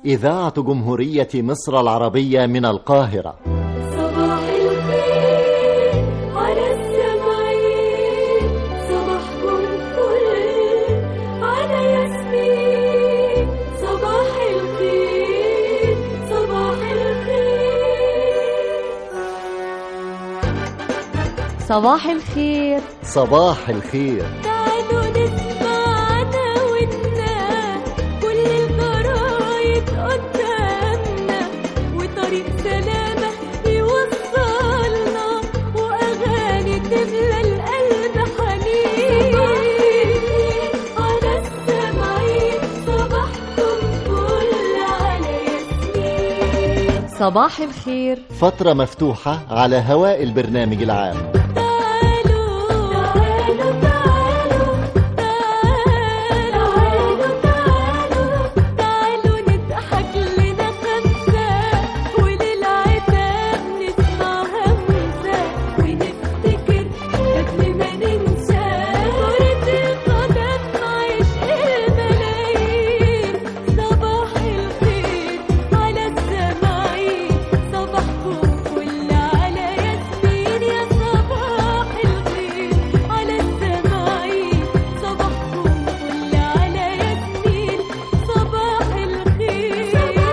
إذاعة جمهورية مصر العربية من القاهرة صباح الخير على السمعين صباحكم فل على ياسمين صباح الخير صباح الخير صباح الخير صباح الخير تعالوا نسمع عناويننا كل الجرايد قدامنا وطريق سلامة يوصلنا وأغاني تملى القلب حنين على السمعين صباحكم فل على ياسمين صباح الخير فترة مفتوحة على هواء البرنامج العام تعالوا تعالوا تعالوا تعالوا تعالوا تعالوا نضحك لنا خمسة وللعتاب نسمع همسة ونفتكر قبل ما ننسى كرة القدم عشق الملايين صباح الخير على السماعين صباحكم فل على ياسمين يا صباح الخير على السماعين صباحكم فل على ياسمين صباح الخير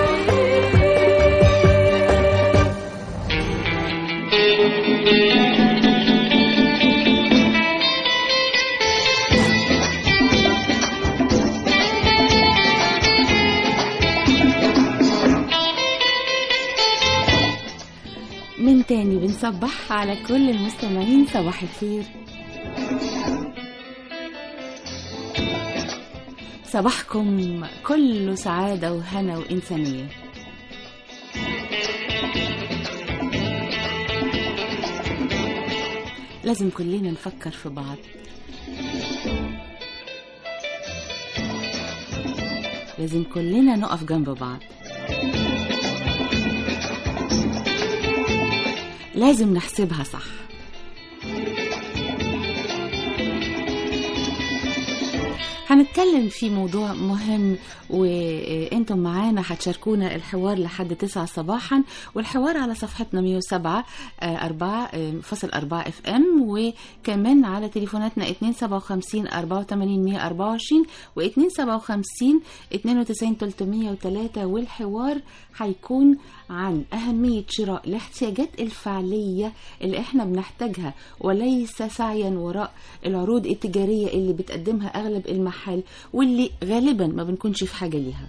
من تاني بنصبح على كل المستمعين صباح الخير صباحكم كله سعادة وهنا وإنسانية لازم كلنا نفكر في بعض لازم كلنا نقف جنب بعض لازم نحسبها صح هنتكلم في موضوع مهم وانتم معانا هتشاركونا الحوار لحد 9 صباحا والحوار على صفحتنا 107 4 فاصل 4 اف ام وكمان على تليفوناتنا 257 84 124 و 257 92 303 والحوار هيكون عن أهمية شراء الاحتياجات الفعلية اللي احنا بنحتاجها وليس سعيا وراء العروض التجارية اللي بتقدمها أغلب المحال واللي غالبا ما بنكونش في حاجة ليها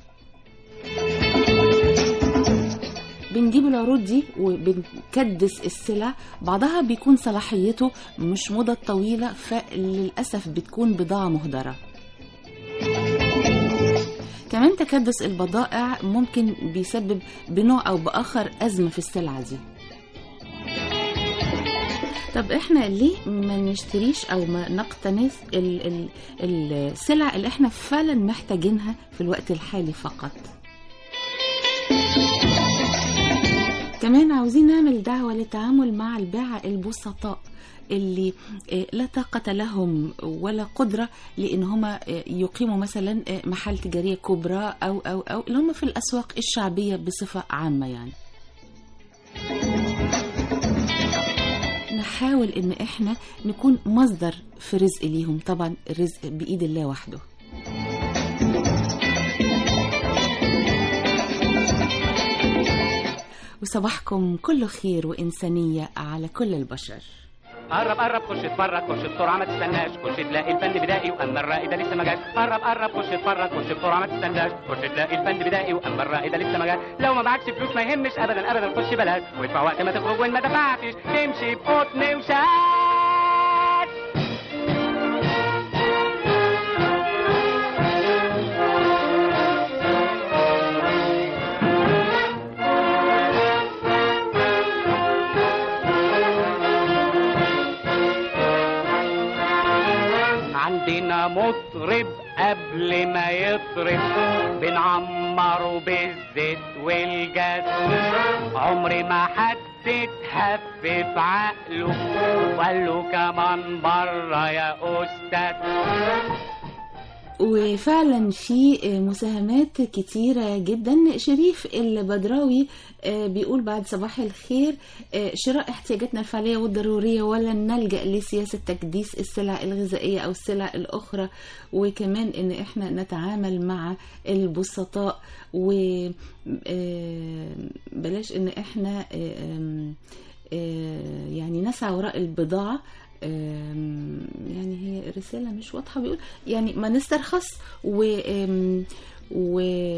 بنجيب العروض دي وبنكدس السلع بعضها بيكون صلاحيته مش مدة طويلة فللأسف بتكون بضاعة مهدرة كمان تكدس البضائع ممكن بيسبب بنوع أو بآخر أزمة في السلعة دي طب احنا ليه ما نشتريش او ما نقتنص ال- ال- السلع اللي احنا فعلا محتاجينها في الوقت الحالي فقط كمان عاوزين نعمل دعوة للتعامل مع الباعة البسطاء اللي آه، لا طاقة لهم ولا قدرة لأن هما آه، يقيموا مثلا آه، محل تجارية كبرى أو أو أو اللي هم في الأسواق الشعبية بصفة عامة يعني نحاول ان احنا نكون مصدر في رزق ليهم طبعا الرزق بايد الله وحده وصباحكم كله خير وإنسانية على كل البشر قرب قرب خش اتفرج خش بسرعه ما تستناش خش تلاقي الفن بدائي واما الرائده لسه ما جاش قرب قرب خش اتفرج خش بسرعه ما تستناش خش تلاقي الفن بدائي واما الرائده لسه ما جاش لو ما معكش فلوس ما يهمش ابدا ابدا خش بلاش وادفع وقت ما تخرج وان ما دفعتش تمشي بقطن وشاش عندنا مطرب قبل ما يطرب بنعمره بالزيت والجاز عمري ما حد اتهفف عقله وقال له كمان بره يا استاذ وفعلا في مساهمات كتيرة جدا شريف البدراوي آه، بيقول بعد صباح الخير آه، شراء احتياجاتنا الفعلية والضرورية ولا نلجأ لسياسة تكديس السلع الغذائية أو السلع الأخرى وكمان إن إحنا نتعامل مع البسطاء و آه، بلاش إن إحنا آه، آم، آه، يعني نسعى وراء البضاعة آم، يعني هي رسالة مش واضحة بيقول يعني ما نسترخص و آم، و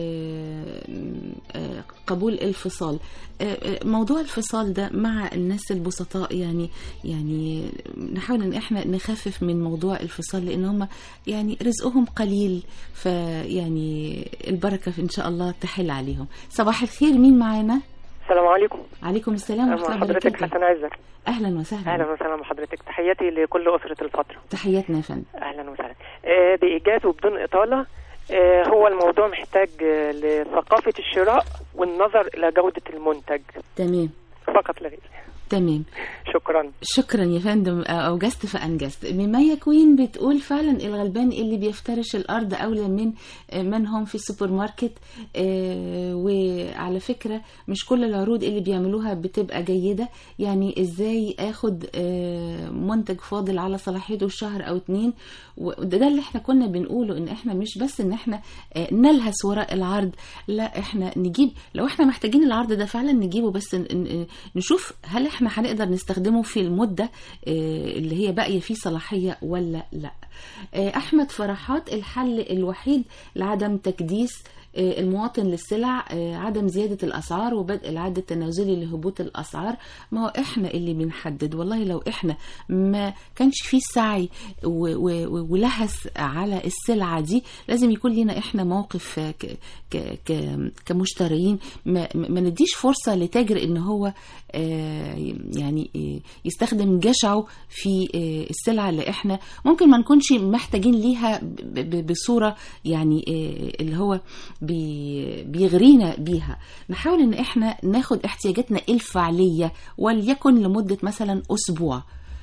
آه، قبول الفصال آه، آه، موضوع الفصال ده مع الناس البسطاء يعني يعني نحاول ان احنا نخفف من موضوع الفصال لان هم يعني رزقهم قليل فيعني البركه ان شاء الله تحل عليهم صباح الخير مين معانا السلام عليكم عليكم السلام مع ورحمه الله حضرتك وبركاته حسن عزت اهلا وسهلا اهلا وسهلا بحضرتك تحياتي لكل اسره الفتره تحياتنا يا فندم اهلا وسهلا آه، بايجاز وبدون اطاله آه، هو الموضوع محتاج آه، لثقافه الشراء والنظر الى جوده المنتج تمام فقط لا غير تمام شكرا شكرا يا فندم اوجزت فانجزت ميمية كوين بتقول فعلا الغلبان اللي بيفترش الارض اولى من من هم في السوبر ماركت آه، وعلى فكره مش كل العروض اللي بيعملوها بتبقى جيده يعني ازاي اخد آه، منتج فاضل على صلاحيته شهر او اتنين وده ده اللي احنا كنا بنقوله ان احنا مش بس ان احنا آه، نلهس وراء العرض لا احنا نجيب لو احنا محتاجين العرض ده فعلا نجيبه بس ن- ن- نشوف هل احنا هنقدر نستخدمه في المدة آه، اللي هي باقية فيه صلاحية ولا لا آه، احمد فرحات الحل الوحيد لعدم تكديس آه، المواطن للسلع آه، عدم زيادة الأسعار وبدء العد التنازلي لهبوط الأسعار ما هو إحنا اللي بنحدد والله لو إحنا ما كانش فيه سعي و- و- و- ولهس على السلعة دي لازم يكون لنا إحنا موقف آه، ك- ك- ك- كمشترين ما, ما نديش فرصة لتاجر إن هو آه، يعني آه، يستخدم جشعه في آه، السلعة اللي إحنا ممكن ما نكونش محتاجين ليها ب- ب- بصورة يعني آه، اللي هو بي- بيغرينا بيها نحاول ان احنا ناخد احتياجاتنا الفعلية وليكن لمدة مثلا اسبوع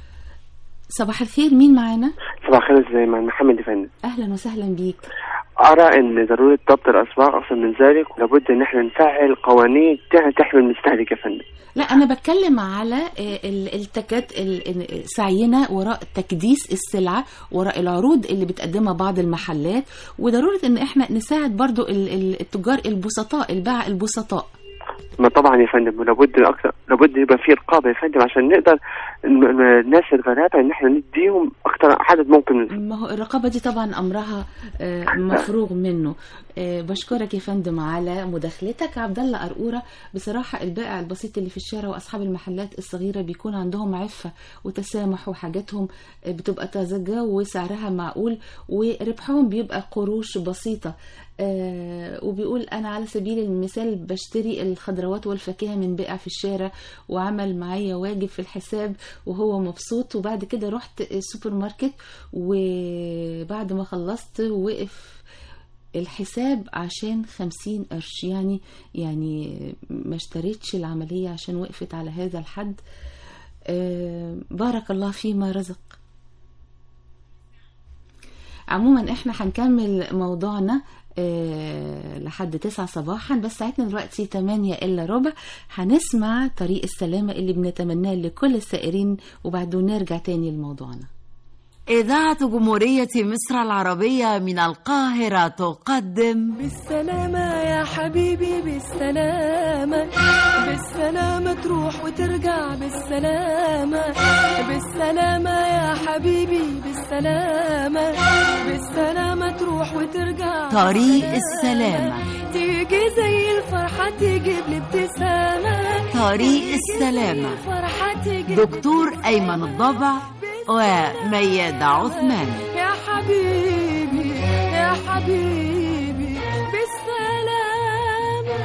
صباح الخير مين معانا صباح الخير ازاي مع محمد يا فندم اهلا وسهلا بيك ارى ان ضروره ضبط الاسواق اكثر من ذلك لابد ان احنا نفعل قوانين تح- تحمي المستهلك يا فندم لا انا بتكلم على آه، ال- التكات ال- ال- سعينا وراء تكديس السلعه وراء العروض اللي بتقدمها بعض المحلات وضروره ان احنا نساعد برضو ال- ال- التجار البسطاء الباعة البسطاء ما طبعا يا فندم ولابد اكثر لابد يبقى في رقابه يا فندم عشان نقدر ن- ن- الناس الغلابه ان احنا نديهم اكثر عدد ممكن من ما هو الرقابة دي طبعا أمرها آه، مفروغ منه آه، بشكرك يا فندم على مداخلتك عبد الله قرقورة بصراحة البائع البسيط اللي في الشارع وأصحاب المحلات الصغيرة بيكون عندهم عفة وتسامح وحاجاتهم آه، بتبقى طازجة وسعرها معقول وربحهم بيبقى قروش بسيطة آه، وبيقول أنا على سبيل المثال بشتري الخضروات والفاكهة من بائع في الشارع وعمل معايا واجب في الحساب وهو مبسوط وبعد كده رحت السوبر ماركت وبعد ما خلصت وقف الحساب عشان خمسين قرش يعني يعني ما اشتريتش العملية عشان وقفت على هذا الحد آه، بارك الله فيما رزق عموما احنا هنكمل موضوعنا آه، لحد تسعة صباحا بس ساعتنا دلوقتي تمانية إلا ربع هنسمع طريق السلامة اللي بنتمناه لكل السائرين وبعده نرجع تاني لموضوعنا إذاعة جمهورية مصر العربية من القاهرة تقدم بالسلامة يا حبيبي بالسلامة بالسلامة تروح وترجع بالسلامة بالسلامة يا حبيبي بالسلامة بالسلامة تروح وترجع طريق بالسلامة. السلامة. تيجي زي الفرحة تجيب لي ابتسامة طريق تيجي السلامة. زي الفرحة تجيب دكتور أيمن الضبع وميادة عثمان يا حبيبي يا حبيبي بالسلامة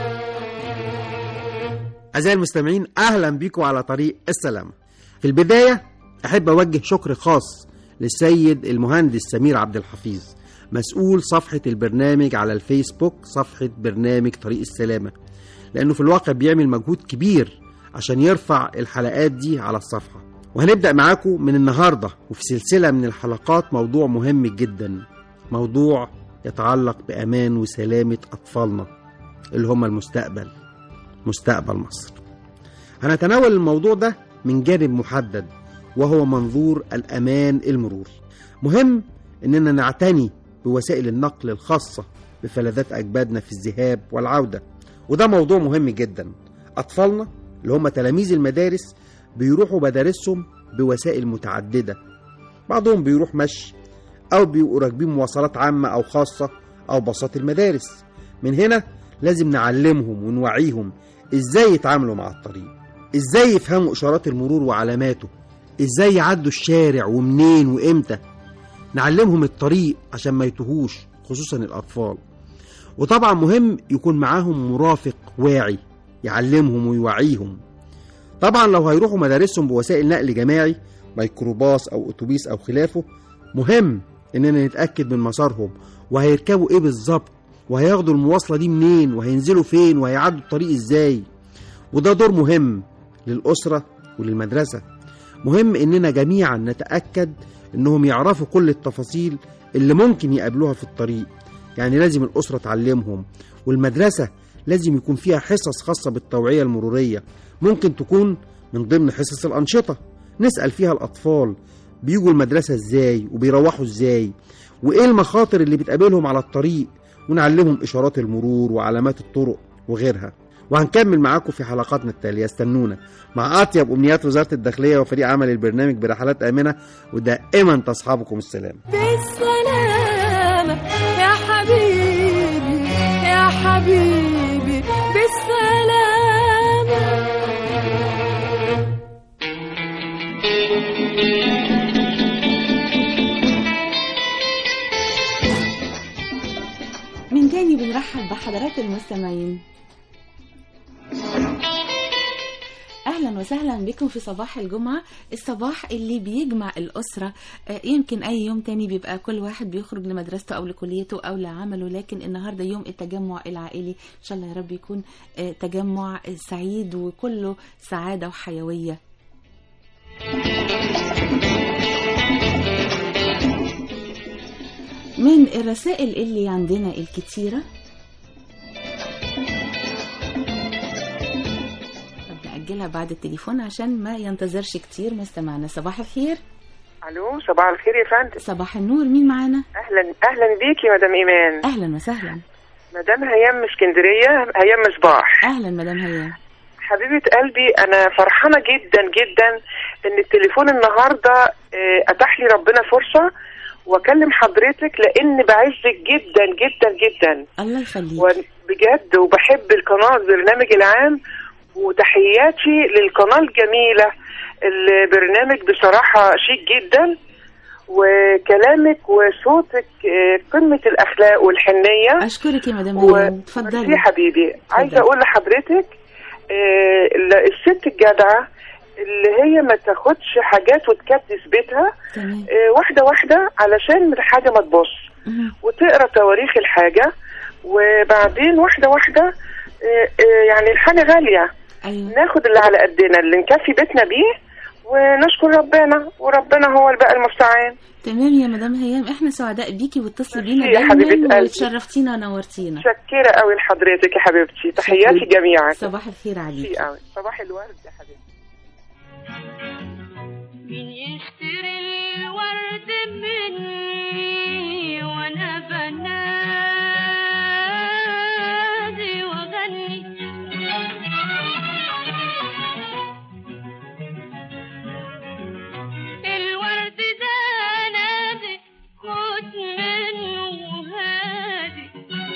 أعزائي المستمعين أهلا بكم على طريق السلامة في البداية أحب أوجه شكر خاص للسيد المهندس سمير عبد الحفيظ مسؤول صفحة البرنامج على الفيسبوك صفحة برنامج طريق السلامة لأنه في الواقع بيعمل مجهود كبير عشان يرفع الحلقات دي على الصفحة وهنبدأ معاكم من النهاردة وفي سلسلة من الحلقات موضوع مهم جدا موضوع يتعلق بأمان وسلامة أطفالنا اللي هم المستقبل مستقبل مصر هنتناول الموضوع ده من جانب محدد وهو منظور الأمان المروري مهم إننا نعتني بوسائل النقل الخاصة بفلذات أجدادنا في الذهاب والعودة وده موضوع مهم جدا أطفالنا اللي هم تلاميذ المدارس بيروحوا مدارسهم بوسائل متعددة بعضهم بيروح مشي أو بيبقوا راكبين مواصلات عامة أو خاصة أو باصات المدارس من هنا لازم نعلمهم ونوعيهم إزاي يتعاملوا مع الطريق إزاي يفهموا إشارات المرور وعلاماته إزاي يعدوا الشارع ومنين وإمتى نعلمهم الطريق عشان ما يتوهوش خصوصا الأطفال وطبعا مهم يكون معاهم مرافق واعي يعلمهم ويوعيهم طبعا لو هيروحوا مدارسهم بوسائل نقل جماعي ميكروباص او اتوبيس او خلافه مهم اننا نتاكد من مسارهم وهيركبوا ايه بالظبط وهياخدوا المواصله دي منين وهينزلوا فين وهيعدوا الطريق ازاي وده دور مهم للاسره وللمدرسه مهم اننا جميعا نتاكد انهم يعرفوا كل التفاصيل اللي ممكن يقابلوها في الطريق يعني لازم الاسره تعلمهم والمدرسه لازم يكون فيها حصص خاصه بالتوعيه المروريه ممكن تكون من ضمن حصص الانشطه نسال فيها الاطفال بيجوا المدرسه ازاي وبيروحوا ازاي وايه المخاطر اللي بتقابلهم على الطريق ونعلمهم اشارات المرور وعلامات الطرق وغيرها وهنكمل معاكم في حلقاتنا التالية استنونا مع أطيب أمنيات وزارة الداخلية وفريق عمل البرنامج برحلات آمنة ودائما تصحابكم السلام بالسلامة يا حبيبي يا حبيبي بالسلامة من تاني بنرحب بحضرات المستمعين اهلا وسهلا بكم في صباح الجمعه الصباح اللي بيجمع الاسره آه، يمكن اي يوم تاني بيبقى كل واحد بيخرج لمدرسته او لكليته او لعمله لكن النهارده يوم التجمع العائلي ان شاء الله يا رب يكون آه، تجمع سعيد وكله سعاده وحيويه من الرسائل اللي عندنا الكتيره طب نأجلها بعد التليفون عشان ما ينتظرش كتير مستمعنا صباح الخير الو صباح الخير يا فندم صباح النور مين معانا اهلا اهلا بيكي مدام ايمان اهلا وسهلا مدام هيام اسكندريه هيام مصباح اهلا مدام هيام حبيبه قلبي انا فرحانه جدا جدا ان التليفون النهارده آه، اتاح لي ربنا فرصه واكلم حضرتك لان بعزك جدا جدا جدا الله يخليك وبجد وبحب القناه البرنامج العام وتحياتي للقناه الجميله البرنامج بصراحه شيك جدا وكلامك وصوتك آه، قمه الاخلاق والحنيه اشكرك يا مدام و- هيام ميرسي اتفضلي حبيبي عايزه اقول لحضرتك آه، ال- الست الجدعه اللي هي ما تاخدش حاجات وتكدس بيتها تمام آه، واحده واحده علشان الحاجه ما تبص مهم. وتقرا تواريخ الحاجه وبعدين واحده واحده آه، آه، يعني الحاجه غاليه ايوه ناخد اللي على قدنا اللي نكفي بيتنا بيه ونشكر ربنا وربنا هو اللي بقى المستعان تمام يا مدام هيام احنا سعداء بيكي وتصلي ميرسي بينا يا حبيبة دايما قلبي. وتشرفتينا ونورتينا متشكره قوي لحضرتك يا حبيبتي تحياتي شكراً. جميعا صباح الخير عليك ميرسي قوي صباح الورد يا حبيبتي مين يشتري الورد مني وانا بنادي واغني الورد ده نادي خد منه هادي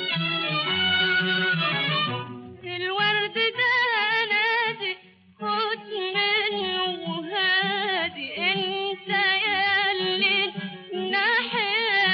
الورد ده نادي خد منه هادي انت ياللي ناحية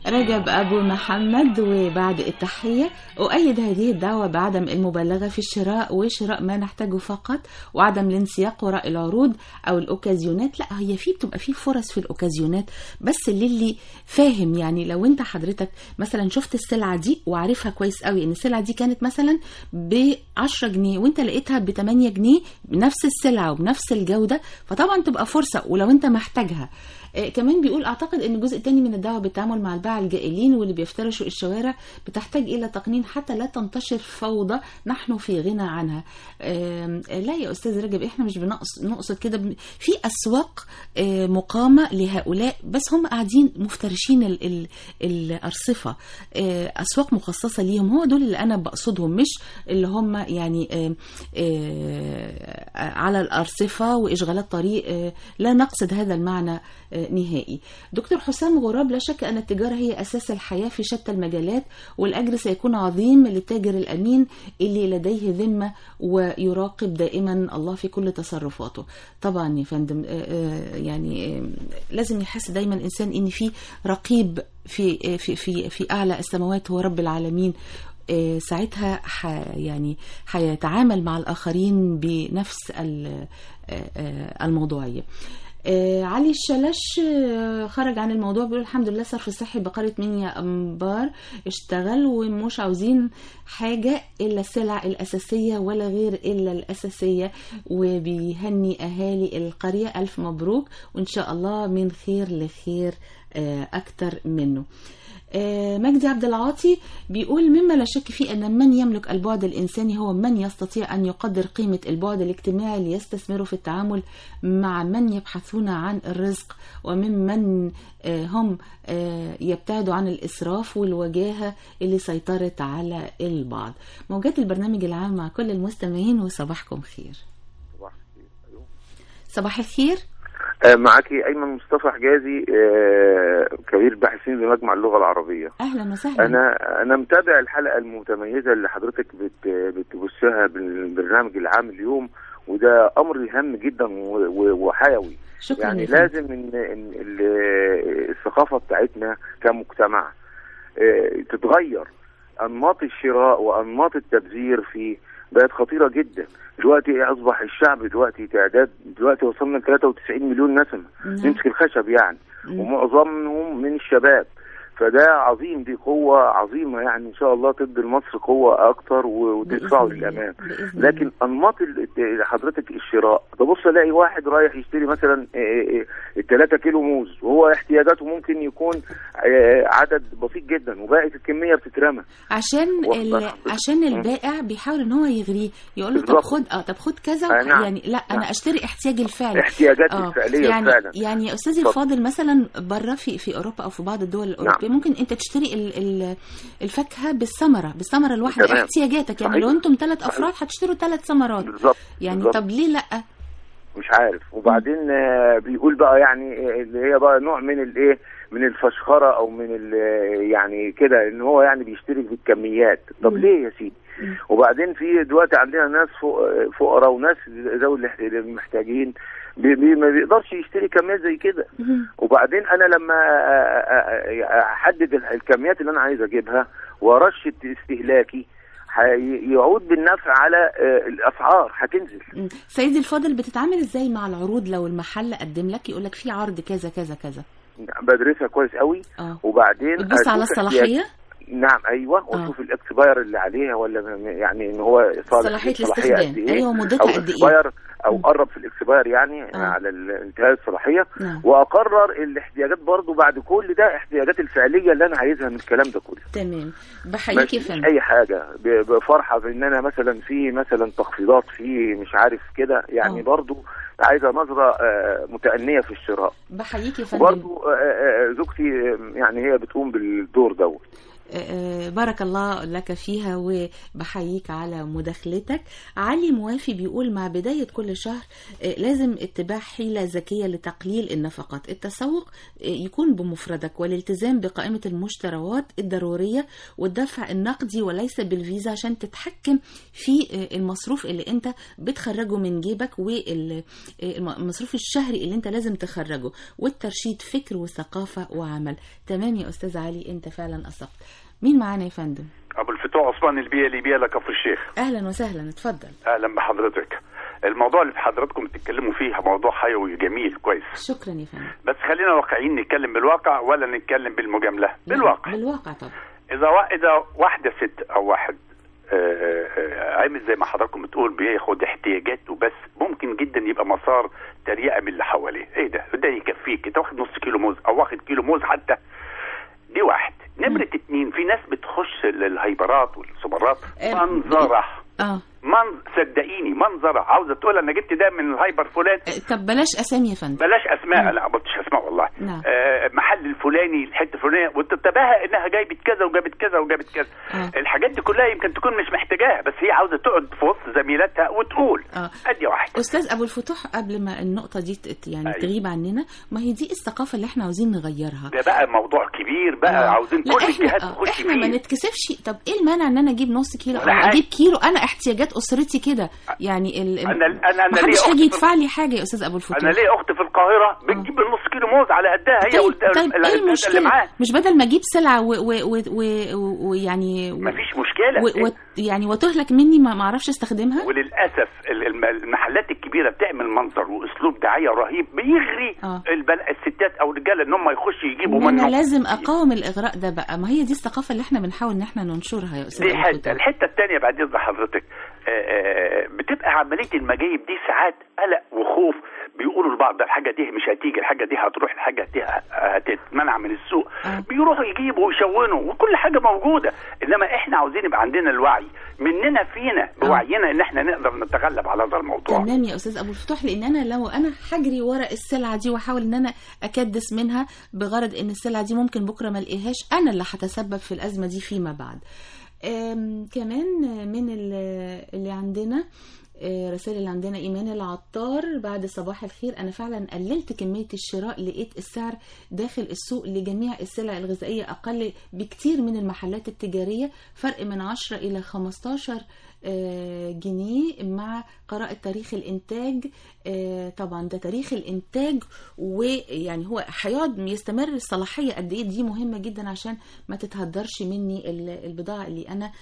رجب أبو محمد وبعد التحية أؤيد هذه الدعوة بعدم المبالغة في الشراء وشراء ما نحتاجه فقط وعدم الانسياق وراء العروض أو الأوكازيونات لا هي في بتبقى في فرص في الأوكازيونات بس للي فاهم يعني لو أنت حضرتك مثلا شفت السلعة دي وعارفها كويس قوي إن السلعة دي كانت مثلا ب 10 جنيه وأنت لقيتها ب 8 جنيه بنفس السلعة وبنفس الجودة فطبعا تبقى فرصة ولو أنت محتاجها آه، كمان بيقول اعتقد ان الجزء الثاني من الدعوه بالتعامل مع الباعة الجائلين واللي بيفترشوا الشوارع بتحتاج الى تقنين حتى لا تنتشر فوضى نحن في غنى عنها آم، آه، لا يا استاذ رجب احنا مش بنقص نقصد كده بن- في اسواق آه، مقامه لهؤلاء بس هم قاعدين مفترشين ال- ال- الارصفه آه، اسواق مخصصه ليهم هو دول اللي انا بقصدهم مش اللي هم يعني آه، آه، على الارصفه واشغالات طريق آه، لا نقصد هذا المعنى آه، نهائي دكتور حسام غراب لا شك أن التجارة هي أساس الحياة في شتى المجالات والأجر سيكون عظيم للتاجر الأمين اللي لديه ذمة ويراقب دائما الله في كل تصرفاته طبعا يا فندم آه، آه، يعني آه، لازم يحس دايما الإنسان إن في رقيب في آه، في في في أعلى السماوات هو رب العالمين آه، ساعتها ح يعني هيتعامل مع الآخرين بنفس ال- آه، آه، الموضوعية آه علي الشلش آه خرج عن الموضوع بيقول الحمد لله صرف الصحي بقرية منيا أنبار اشتغل ومش عاوزين حاجة إلا السلع الأساسية ولا غير إلا الأساسية وبيهني أهالي القرية ألف مبروك وإن شاء الله من خير لخير آه أكتر منه آه، مجدي عبد العاطي بيقول مما لا شك فيه أن من يملك البعد الإنساني هو من يستطيع أن يقدر قيمة البعد الاجتماعي ليستثمره في التعامل مع من يبحثون عن الرزق وممن آه، هم آه، يبتعدوا عن الإسراف والوجاهة اللي سيطرت على البعض موجات البرنامج العام مع كل المستمعين وصباحكم خير صباح الخير آه، معاكي ايمن مصطفى حجازي آه، كبير باحثين بمجمع اللغه العربيه أهلا وسهلا انا انا متابع الحلقه المتميزه اللي حضرتك بت بتبثها بالبرنامج العام اليوم وده امر هام جدا و- و- وحيوي شكرا يعني يا فندم. لازم ان إن ال- الثقافه بتاعتنا كمجتمع آه، تتغير انماط الشراء وانماط التبذير فيه بقت خطيره جدا دلوقتي اصبح الشعب دلوقتي تعداد دلوقتي وصلنا ل 93 مليون نسمه نعم. يمسك الخشب يعني مم. ومعظمهم من الشباب فده عظيم دي قوة عظيمة يعني إن شاء الله تدي لمصر قوة أكتر و- وتدفعه بإذن الله. للأمام بإذن الله. لكن أنماط ال- الت- حضرتك الشراء تبص ألاقي واحد رايح يشتري مثلا 3 كيلو موز وهو احتياجاته ممكن يكون آه، عدد بسيط جدا وباقي الكمية بتترمى عشان واخد ال... بالك حضرتك؟ عشان مم. البائع بيحاول ان هو يغريه يقول له طب بالظبط. خد اه طب خد كذا آه، نعم. يعني لا انا نعم. اشتري احتياجي الفعلي احتياجاتي آه، الفعلية يعني فعلا يعني يا استاذي اتفضل. الفاضل مثلا بره في في اوروبا او في بعض الدول الاوروبيه نعم. ممكن انت تشتري ال... ال... الفاكهه بالثمره بالثمره الواحده تمام. احتياجاتك يعني صحيح. لو انتم ثلاث صحيح. افراد هتشتروا ثلاث ثمرات بالظبط يعني بالظبط. طب ليه لا مش عارف وبعدين آه، بيقول بقى يعني آه، اللي هي بقى نوع من الايه من الفشخره او من ال- يعني كده ان هو يعني بيشتري بالكميات طب مم. ليه يا سيدي مم. وبعدين في دلوقتي عندنا ناس فق- فقراء وناس ذوي الاحت- المحتاجين بي بي ما بيقدرش يشتري كميات زي كده مم. وبعدين انا لما آه، آه، آه، احدد ال- الكميات اللي انا عايز اجيبها وارشد استهلاكي هي- يعود بالنفع على آه، الاسعار هتنزل مم. سيدي الفاضل بتتعامل ازاي مع العروض لو المحل قدم لك يقول لك في عرض كذا كذا كذا بدرسها كويس قوي اه وبعدين بتبص على أشوف الصلاحيه نعم ايوه واشوف الاكسباير اللي عليها ولا م- يعني ان هو صالح صلاحية للصلاحية الاستخدام. قد ايه أيوة، مدتها او قد إيه؟ اكسباير او قرب في الاكسباير يعني آه. على ال- انتهاء الصلاحيه نعم واقرر الاحتياجات برضو بعد كل ده احتياجات الفعليه اللي انا عايزها من الكلام ده كله تمام بحييك يا مش فندم اي حاجه ب- بفرحه بان انا مثلا في مثلا تخفيضات في مش عارف كده يعني آه. برضو عايزه نظره آه، متأنية في الشراء بحييك يا فندم وبرضو آه، آه، زوجتي آه، يعني هي بتقوم بالدور دوت آه، بارك الله لك فيها وبحييك على مداخلتك علي موافي بيقول مع بداية كل شهر آه، لازم اتباع حيلة ذكية لتقليل النفقات التسوق آه، يكون بمفردك والالتزام بقائمة المشتريات الضرورية والدفع النقدي وليس بالفيزا عشان تتحكم في آه، المصروف اللي انت بتخرجه من جيبك والمصروف الشهري اللي انت لازم تخرجه والترشيد فكر وثقافة وعمل تمام يا أستاذ علي انت فعلا أصبت مين معانا يا فندم ابو الفتوح عثمان البيه ليبيا لكفر الشيخ اهلا وسهلا اتفضل اهلا بحضرتك الموضوع اللي حضراتكم بتتكلموا فيه موضوع حيوي جميل كويس شكرا يا فندم بس خلينا واقعيين نتكلم بالواقع ولا نتكلم بالمجامله بالواقع بالواقع طبعا اذا وا... اذا واحده ست او واحد آه، آه، عامل زي ما حضراتكم بتقول بياخد احتياجاته بس ممكن جدا يبقى مسار تريقه من اللي حواليه ايه ده ده يكفيك انت واخد نص كيلو موز او واخد كيلو موز حتى دي واحد نمرة اتنين في ناس بتخش الهايبرات والسوبرات آه، منظرة اه من صدقيني منظرة عاوزة تقول انا جبت ده من الهايبر فلان طب بلاش اسامي يا فندم بلاش اسماء لا ما قلتش اسماء والله نعم. آه محل الفلاني الحته الفلانيه وتتباهى انها جايبت كذا وجابت كذا وجابت كذا آه. الحاجات دي كلها يمكن تكون مش محتاجاها بس هي عاوزه تقعد في وسط زميلاتها وتقول آه. ادي واحد استاذ ابو الفتوح قبل ما النقطه دي ت- يعني أيوة. تغيب عننا ما هي دي الثقافه اللي احنا عاوزين نغيرها ده بقى موضوع كبير بقى آه. عاوزين لا كل احنا الجهات آه، تخش احنا ما فيه نتكسفش طب ايه المانع ان انا اجيب نص كيلو او ولا حاجة. اجيب كيلو انا احتياجات اسرتي كده يعني ال... أنا- أنا- أنا ما ليا حدش أخت هيجي في- يدفع لي حاجه يا استاذ ابو الفتوح انا ليه اخت في القاهره بتجيب النص كيلو موز على قدها هي طيب والد- طيب ال- ايه اللي المشكله معاه مش بدل ما اجيب سلعه ويعني و... و... و... و... يعني و... مفيش مشكله و... و... يعني وتهلك مني ما ما اعرفش استخدمها وللاسف ال- الم- المحلات الكبيره بتعمل منظر واسلوب دعايه رهيب بيغري آه. البل... الستات او الرجاله ان هم يخشوا يجيبوا وانا منه لازم اقاوم الاغراء ده بقى ما هي دي الثقافه اللي احنا بنحاول ان احنا ننشرها يا استاذ دي أبو حته الفتوح. الحته الثانيه بعد اذن حضرتك آه، آه، بتبقى عمليه المجايب دي ساعات قلق وخوف بيقولوا لبعض ده الحاجه دي مش هتيجي الحاجه دي هتروح الحاجه دي ه- هتتمنع من السوق آه. بيروحوا يجيبوا ويشونوا وكل حاجه موجوده انما احنا عاوزين يبقى عندنا الوعي مننا فينا بوعينا ان احنا نقدر نتغلب على هذا الموضوع تمام يا استاذ ابو الفتوح لان انا لو انا هجري ورا السلعه دي واحاول ان انا اكدس منها بغرض ان السلعه دي ممكن بكره ما الاقيهاش انا اللي هتسبب في الازمه دي فيما بعد أم، كمان من ال- اللي عندنا آه، رسائل اللي عندنا ايمان العطار بعد صباح الخير انا فعلا قللت كميه الشراء لقيت السعر داخل السوق لجميع السلع الغذائيه اقل بكتير من المحلات التجاريه فرق من 10 الى 15 آه، جنيه مع قراءة تاريخ الإنتاج آه، طبعا ده تاريخ الإنتاج ويعني هو هيقعد يستمر الصلاحية قد إيه دي مهمة جدا عشان ما تتهدرش مني ال- البضاعة اللي أنا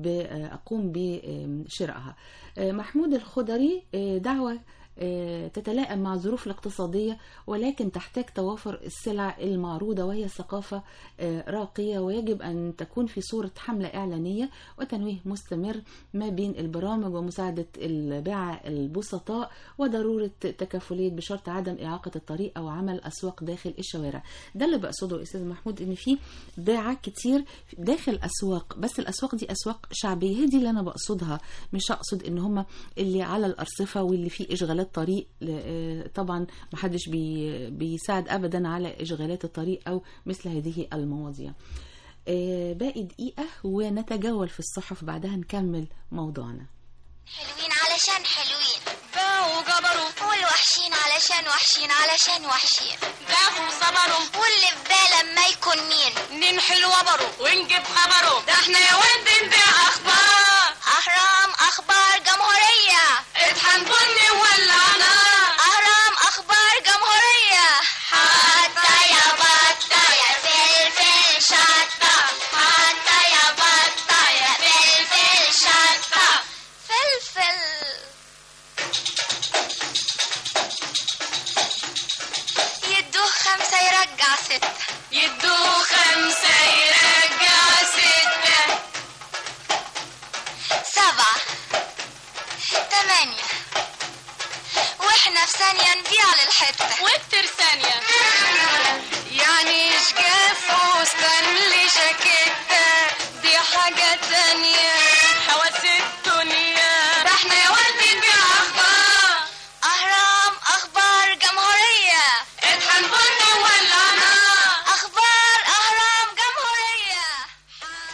بقوم بشرائها آه، محمود الخضري آه، دعوة آه، تتلائم مع الظروف الاقتصادية ولكن تحتاج توافر السلع المعروضة وهي ثقافة آه، راقية ويجب أن تكون في صورة حملة إعلانية وتنويه مستمر ما بين البرامج ومساعدة الباعة البسطاء وضرورة تكافلية بشرط عدم إعاقة الطريق أو عمل أسواق داخل الشوارع ده اللي بقصده يا أستاذ محمود إن في باعة كتير داخل أسواق بس الأسواق دي أسواق شعبية هي دي اللي أنا بقصدها مش أقصد إن هم اللي على الأرصفة واللي فيه إشغالات طريق آه، طبعا محدش بي بيساعد أبدا على إشغالات الطريق أو مثل هذه المواضيع آه، باقي دقيقة ونتجول في الصحف بعدها نكمل موضوعنا حلوين علشان حلوين باعوا جبروا والوحشين علشان وحشين علشان وحشين باعوا صبروا واللي في باله ما يكون مين ننحل وبروا ونجيب خبره ده احنا يا ولد نبيع اخبار اهرام اخبار جمهورية اطحن بني ولعنا اهرام اخبار جمهورية حتى يا بطة يا فلفل شطة حتى يا بطة يا فلفل شطة فلفل يدوه خمسة يرجع ستة يدوه خمسة يرجع ستة سبعة تمانية واحنا في ثانية نبيع للحتة وتر ثانية يعني شقاف فستان لي جاكيتة دي حاجة تانية حواس الدنيا ده احنا يا ولد نبيع اخبار اهرام اخبار جمهورية اطحن بنا ولعنا اخبار اهرام جمهورية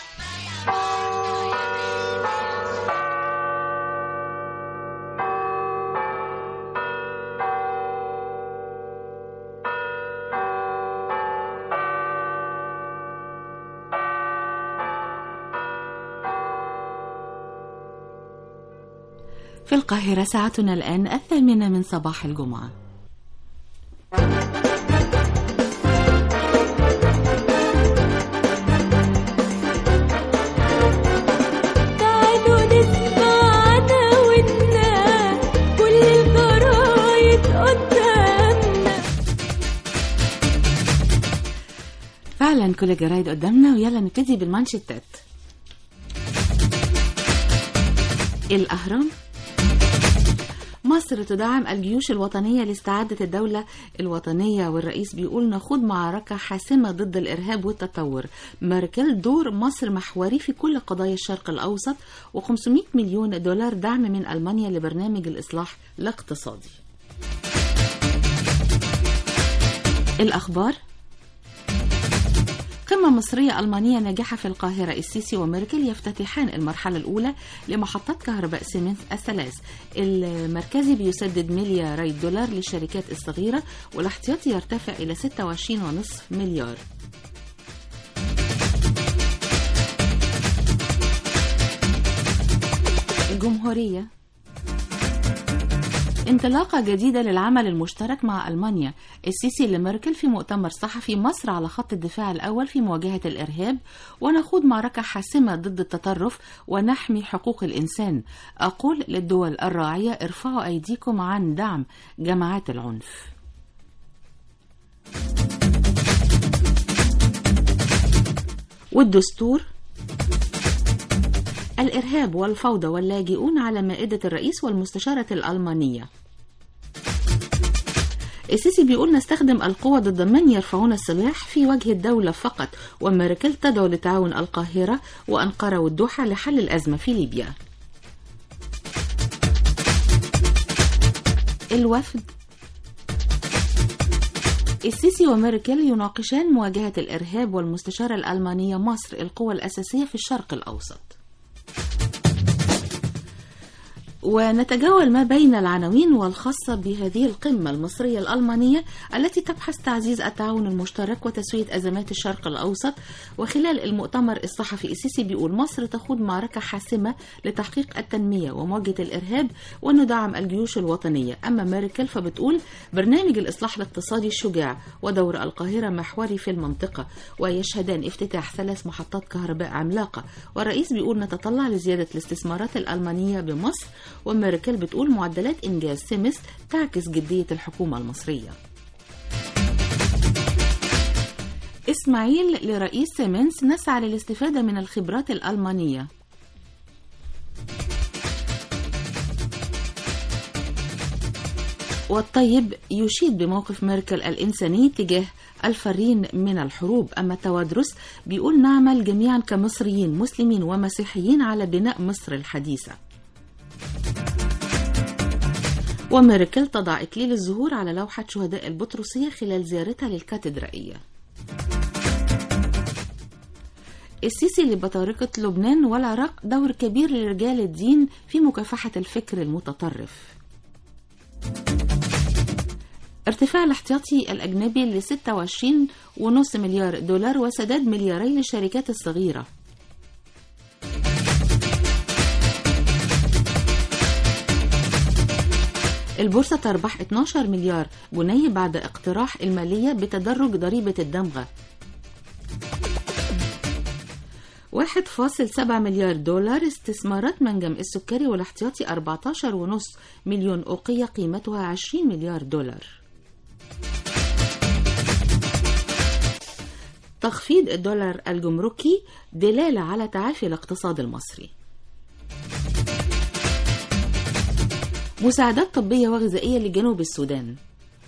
في القاهرة ساعتنا الآن الثامنة من صباح الجمعة تعالوا نسمع عناويننا كل الجرايد قدامنا فعلا كل الجرايد قدامنا ويلا نبتدي بالمانشيتات الأهرام مصر تدعم الجيوش الوطنية لاستعادة الدولة الوطنية والرئيس بيقول نخوض معركة حاسمة ضد الإرهاب والتطور ميركل دور مصر محوري في كل قضايا الشرق الأوسط و500 مليون دولار دعم من ألمانيا لبرنامج الإصلاح الاقتصادي الأخبار قمة مصرية ألمانية ناجحة في القاهرة السيسي وميركل يفتتحان المرحلة الأولى لمحطات كهرباء سيمنز الثلاث المركزي بيسدد ملياري دولار للشركات الصغيرة والاحتياطي يرتفع إلى 26.5 مليار الجمهورية انطلاقة جديدة للعمل المشترك مع ألمانيا السيسي لميركل في مؤتمر صحفي مصر على خط الدفاع الأول في مواجهة الإرهاب ونخوض معركة حاسمة ضد التطرف ونحمي حقوق الإنسان أقول للدول الراعية ارفعوا أيديكم عن دعم جماعات العنف والدستور الإرهاب والفوضى واللاجئون على مائدة الرئيس والمستشارة الألمانية السيسي بيقول نستخدم القوة ضد من يرفعون السلاح في وجه الدولة فقط وميركل تدعو لتعاون القاهرة وأنقرة والدوحة لحل الأزمة في ليبيا الوفد السيسي وميركل يناقشان مواجهة الإرهاب والمستشارة الألمانية مصر القوة الأساسية في الشرق الأوسط ونتجول ما بين العناوين والخاصة بهذه القمة المصرية الألمانية التي تبحث تعزيز التعاون المشترك وتسوية أزمات الشرق الأوسط وخلال المؤتمر الصحفي السيسي بيقول مصر تخوض معركة حاسمة لتحقيق التنمية ومواجهة الإرهاب وندعم الجيوش الوطنية أما ميركل فبتقول برنامج الإصلاح الاقتصادي الشجاع ودور القاهرة محوري في المنطقة ويشهدان افتتاح ثلاث محطات كهرباء عملاقة والرئيس بيقول نتطلع لزيادة الاستثمارات الألمانية بمصر وميركل بتقول معدلات إنجاز سيمس تعكس جدية الحكومة المصرية إسماعيل لرئيس سيمنز نسعى للاستفادة من الخبرات الألمانية والطيب يشيد بموقف ميركل الإنساني تجاه الفرين من الحروب أما توادرس بيقول نعمل جميعا كمصريين مسلمين ومسيحيين على بناء مصر الحديثة وميركل تضع إكليل الزهور على لوحة شهداء البطرسية خلال زيارتها للكاتدرائية السيسي لبطارقة لبنان والعراق دور كبير لرجال الدين في مكافحة الفكر المتطرف ارتفاع الاحتياطي الأجنبي ل 26.5 مليار دولار وسداد ملياري للشركات الصغيرة البورصة تربح 12 مليار جنيه بعد اقتراح المالية بتدرج ضريبة الدمغة 1.7 مليار دولار استثمارات منجم السكري والاحتياطي 14.5 مليون أوقية قيمتها 20 مليار دولار تخفيض الدولار الجمركي دلالة على تعافي الاقتصاد المصري مساعدات طبية وغذائية لجنوب السودان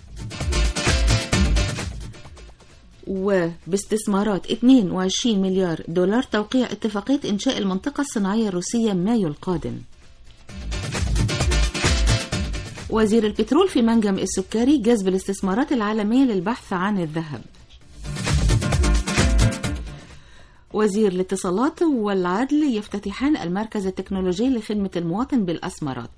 وباستثمارات 22 مليار دولار توقيع اتفاقية إنشاء المنطقة الصناعية الروسية مايو القادم وزير البترول في منجم السكري جذب الاستثمارات العالمية للبحث عن الذهب وزير الاتصالات والعدل يفتتحان المركز التكنولوجي لخدمة المواطن بالأسمرات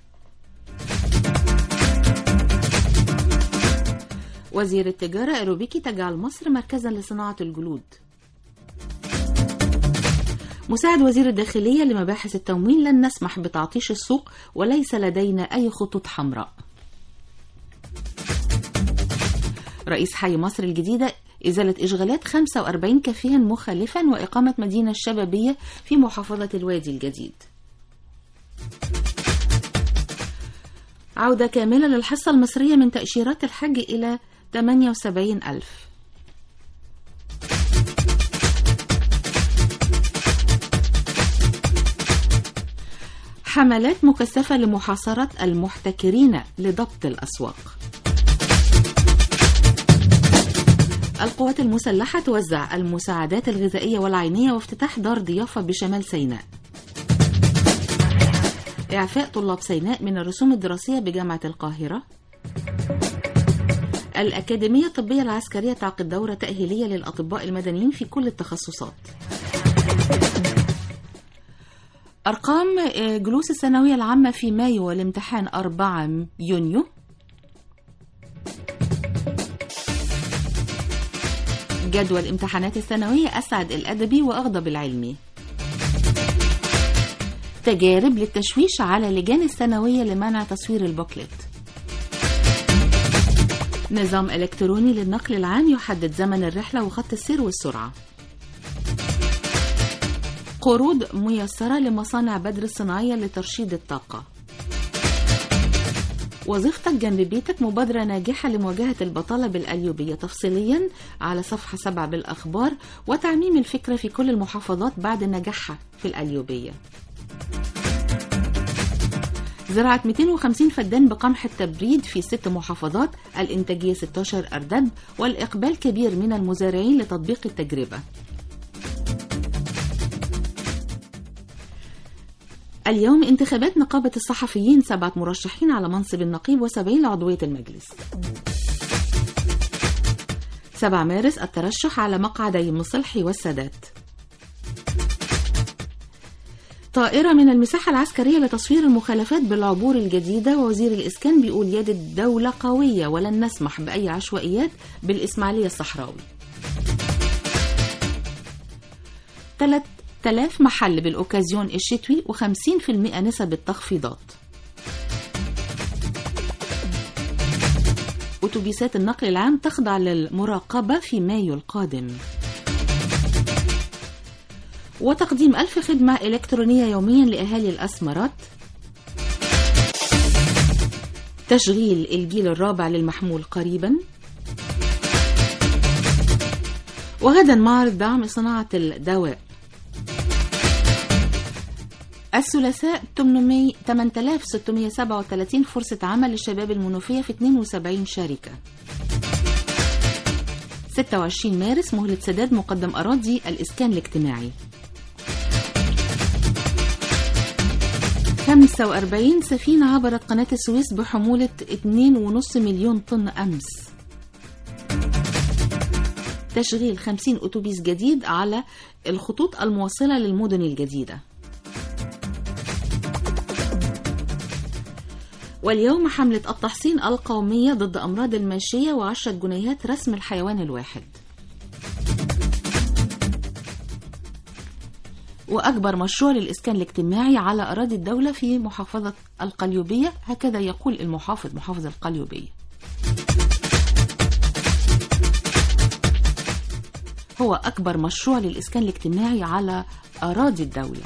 وزير التجارة أروبيكي تجعل مصر مركزا لصناعة الجلود مساعد وزير الداخلية لمباحث التموين لن نسمح بتعطيش السوق وليس لدينا أي خطوط حمراء رئيس حي مصر الجديدة إزالة إشغالات 45 كافيا مخالفا وإقامة مدينة شبابية في محافظة الوادي الجديد عودة كاملة للحصة المصرية من تأشيرات الحج إلى 78 ألف حملات مكثفة لمحاصرة المحتكرين لضبط الأسواق القوات المسلحة توزع المساعدات الغذائية والعينية وافتتاح دار ضيافة بشمال سيناء إعفاء طلاب سيناء من الرسوم الدراسية بجامعة القاهرة الأكاديمية الطبية العسكرية تعقد دورة تأهيلية للأطباء المدنيين في كل التخصصات أرقام جلوس الثانوية العامة في مايو والامتحان 4 يونيو جدول امتحانات الثانوية أسعد الأدبي وأغضب العلمي تجارب للتشويش على لجان الثانوية لمنع تصوير البوكلت نظام إلكتروني للنقل العام يحدد زمن الرحلة وخط السير والسرعة قروض ميسرة لمصانع بدر الصناعية لترشيد الطاقة وظيفتك جنب بيتك مبادرة ناجحة لمواجهة البطالة بالأليوبية تفصيليا على صفحة 7 بالأخبار وتعميم الفكرة في كل المحافظات بعد نجاحها في الأليوبية زراعة 250 فدان بقمح التبريد في ست محافظات الإنتاجية 16 أردب والإقبال كبير من المزارعين لتطبيق التجربة اليوم انتخابات نقابة الصحفيين سبعة مرشحين على منصب النقيب وسبعين لعضوية المجلس 7 مارس الترشح على مقعدي مصلحي والسادات طائرة من المساحة العسكرية لتصوير المخالفات بالعبور الجديدة ووزير الإسكان بيقول يد الدولة قوية ولن نسمح بأي عشوائيات بالإسماعيلية الصحراوي 3000 محل بالأوكازيون الشتوي و50% نسب التخفيضات أتوبيسات النقل العام تخضع للمراقبة في مايو القادم وتقديم ألف خدمة إلكترونية يوميا لأهالي الأسمرات تشغيل الجيل الرابع للمحمول قريبا وغدا معرض دعم صناعة الدواء الثلاثاء 800 8637 فرصة عمل للشباب المنوفية في 72 شركة 26 مارس مهلة سداد مقدم أراضي الإسكان الاجتماعي 45 سفينة عبرت قناة السويس بحمولة 2.5 مليون طن أمس تشغيل 50 أتوبيس جديد على الخطوط الموصلة للمدن الجديدة واليوم حملة التحصين القومية ضد أمراض الماشية وعشرة جنيهات رسم الحيوان الواحد وأكبر مشروع للإسكان الاجتماعي على أراضي الدولة في محافظة القليوبية هكذا يقول المحافظ محافظ القليوبية هو أكبر مشروع للإسكان الاجتماعي على أراضي الدولة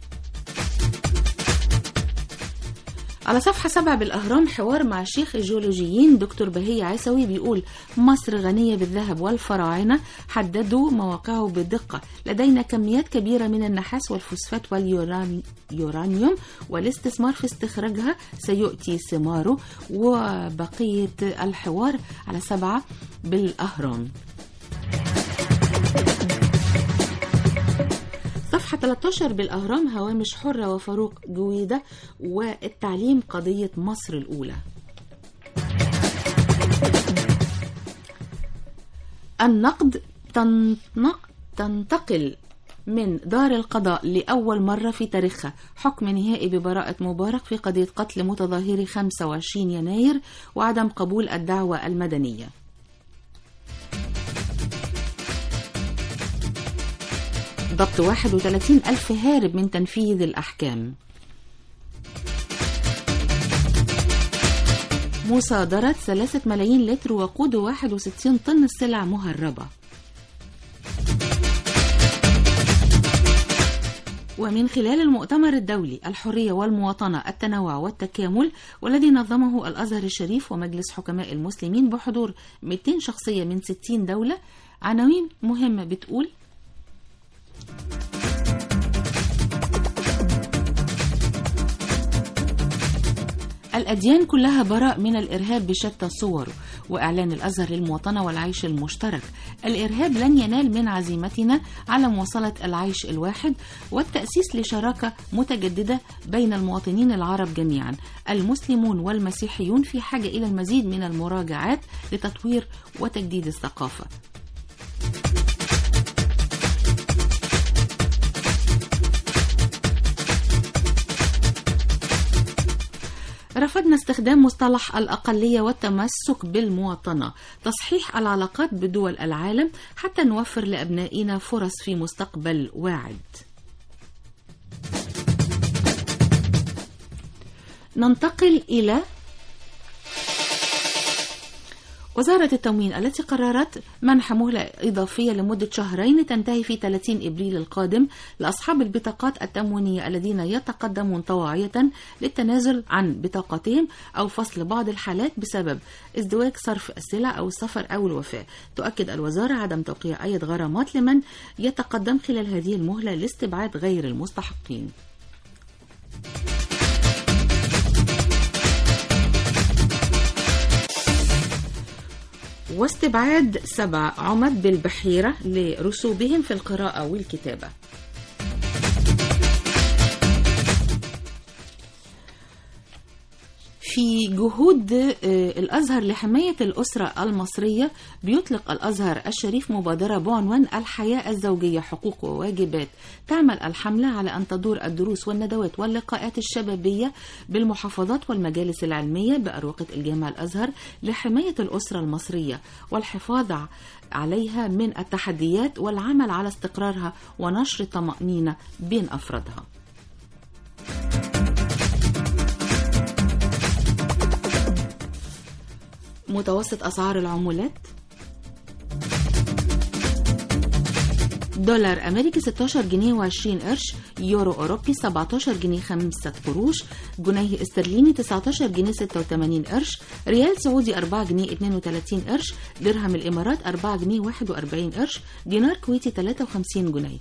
على صفحة سبعة بالأهرام حوار مع شيخ الجيولوجيين دكتور بهي عيسوي بيقول مصر غنية بالذهب والفراعنة حددوا مواقعه بدقة لدينا كميات كبيرة من النحاس والفوسفات واليورانيوم والاستثمار في استخراجها سيؤتي ثماره وبقية الحوار على سبعة بالأهرام صفحة 13 بالأهرام هوامش حرة وفاروق جويدة والتعليم قضية مصر الأولى النقد تنق... تنتقل من دار القضاء لأول مرة في تاريخها حكم نهائي ببراءة مبارك في قضية قتل متظاهري 25 يناير وعدم قبول الدعوة المدنية ضبط 31 ألف هارب من تنفيذ الأحكام مصادرة ثلاثة ملايين لتر وقود 61 طن سلع مهربة ومن خلال المؤتمر الدولي الحرية والمواطنة التنوع والتكامل والذي نظمه الأزهر الشريف ومجلس حكماء المسلمين بحضور 200 شخصية من 60 دولة عناوين مهمة بتقول الأديان كلها براء من الإرهاب بشتى صوره وإعلان الأزهر للمواطنة والعيش المشترك الإرهاب لن ينال من عزيمتنا على مواصلة العيش الواحد والتأسيس لشراكة متجددة بين المواطنين العرب جميعا المسلمون والمسيحيون في حاجة إلى المزيد من المراجعات لتطوير وتجديد الثقافة رفضنا استخدام مصطلح الأقلية والتمسك بالمواطنة تصحيح العلاقات بدول العالم حتى نوفر لأبنائنا فرص في مستقبل واعد ننتقل إلى وزارة التموين التي قررت منح مهلة إضافية لمدة شهرين تنتهي في 30 إبريل القادم لأصحاب البطاقات التموينية الذين يتقدمون طواعية للتنازل عن بطاقتهم أو فصل بعض الحالات بسبب ازدواج صرف السلع أو السفر أو الوفاة تؤكد الوزارة عدم توقيع أي غرامات لمن يتقدم خلال هذه المهلة لاستبعاد غير المستحقين واستبعاد سبع عمد بالبحيرة لرسوبهم في القراءة والكتابة في جهود الأزهر لحماية الأسرة المصرية بيطلق الأزهر الشريف مبادرة بعنوان الحياة الزوجية حقوق وواجبات تعمل الحملة على أن تدور الدروس والندوات واللقاءات الشبابية بالمحافظات والمجالس العلمية بأروقة الجامع الأزهر لحماية الأسرة المصرية والحفاظ عليها من التحديات والعمل على استقرارها ونشر الطمأنينة بين أفرادها متوسط أسعار العمولات دولار أمريكي 16 جنيه و20 قرش يورو أوروبي 17 جنيه 5 قروش جنيه استرليني 19 جنيه 86 قرش ريال سعودي 4 جنيه 32 قرش درهم الإمارات 4 جنيه 41 قرش دينار كويتي 53 جنيه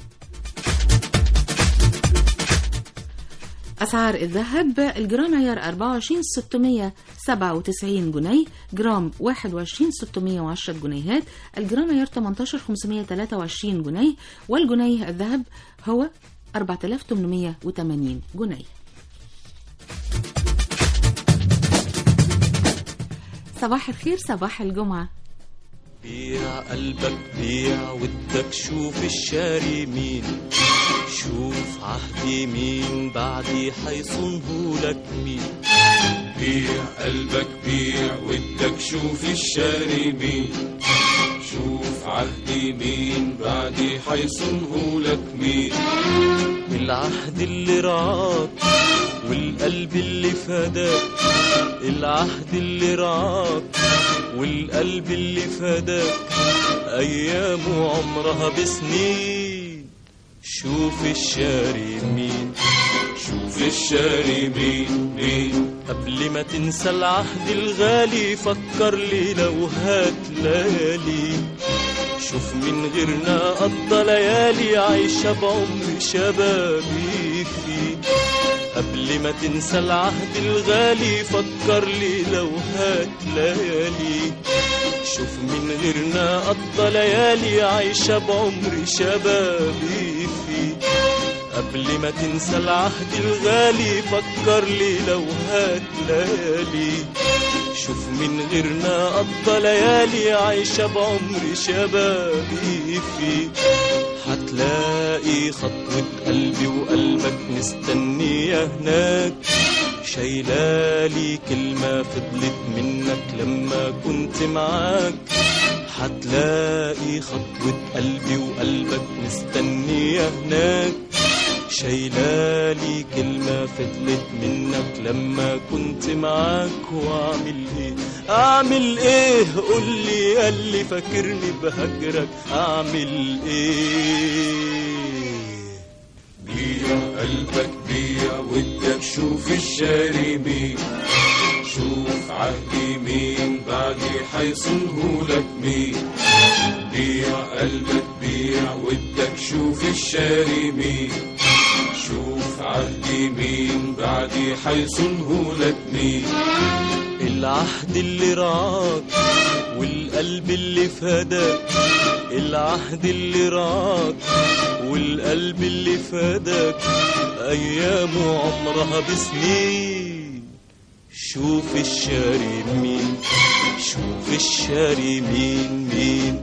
أسعار الذهب الجرام عيار 24 697 جنيه جرام 21 610 جنيهات الجرام عيار 18 523 جنيه والجنيه الذهب هو 4880 جنيه صباح الخير صباح الجمعة بيع قلبك بيع ودك شوف الشاري مين شوف عهدي مين بعدي حيصنهولك مين بيع قلبك بيع ودك شوف الشاري مين شوف عهدي مين بعدي حيصنهولك مين العهد اللي رعاك والقلب اللي فداك العهد اللي رعاك والقلب اللي فداك أيامه عمرها بسنين شوف الشاري مين شوف الشاري مين مين قبل ما تنسى العهد الغالي فكر لي لو هات ليالي شوف من غيرنا قضى ليالي عايشة بعمر شبابي فيه قبل ما تنسى العهد الغالي فكر لي لو هات ليالي شوف من غيرنا قضى ليالي عايشة بعمر شبابي فيه قبل ما تنسى العهد الغالي فكر لي لو هات ليالي شوف من غيرنا قضى ليالي عايشة بعمر شبابي فيه هتلاقي خطوة قلبي وقلبك مستنية هناك شايلالي كلمة فضلت منك لما كنت معاك هتلاقي خطوة قلبي وقلبك مستنية هناك شايلالي كلمة فضلت منك لما كنت معاك واعمل ايه اعمل ايه قولي ياللي فاكرني بهجرك اعمل ايه بيع قلبك بيع ودك شوف الشاري مين شوف عهدي مين بعدي حيصنهولك مين بيع قلبك بيع ودك شوف الشاري مين شوف عهدي مين بعدي حيصنهولك مين العهد اللي رعاك والقلب اللي فداك العهد اللي رعاك والقلب اللي فداك أيامه عمرها بسنين شوف الشاري مين شوف الشاري مين مين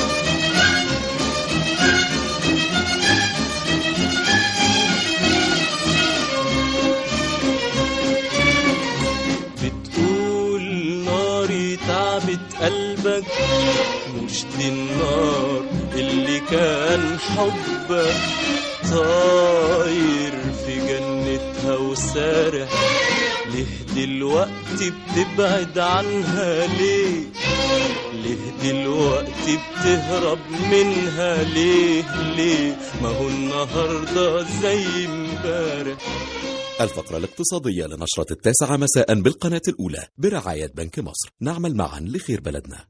بتقول ناري تعبت قلبك مش دي النار اللي كان حبك طاير في جنتها وسارح ليه دلوقتي بتبعد عنها ليه ليه دلوقتي بتهرب منها ليه ليه ما هو النهارده زي امبارح الفقرة الاقتصادية لنشرة التاسعة مساء بالقناة الأولى برعاية بنك مصر نعمل معا لخير بلدنا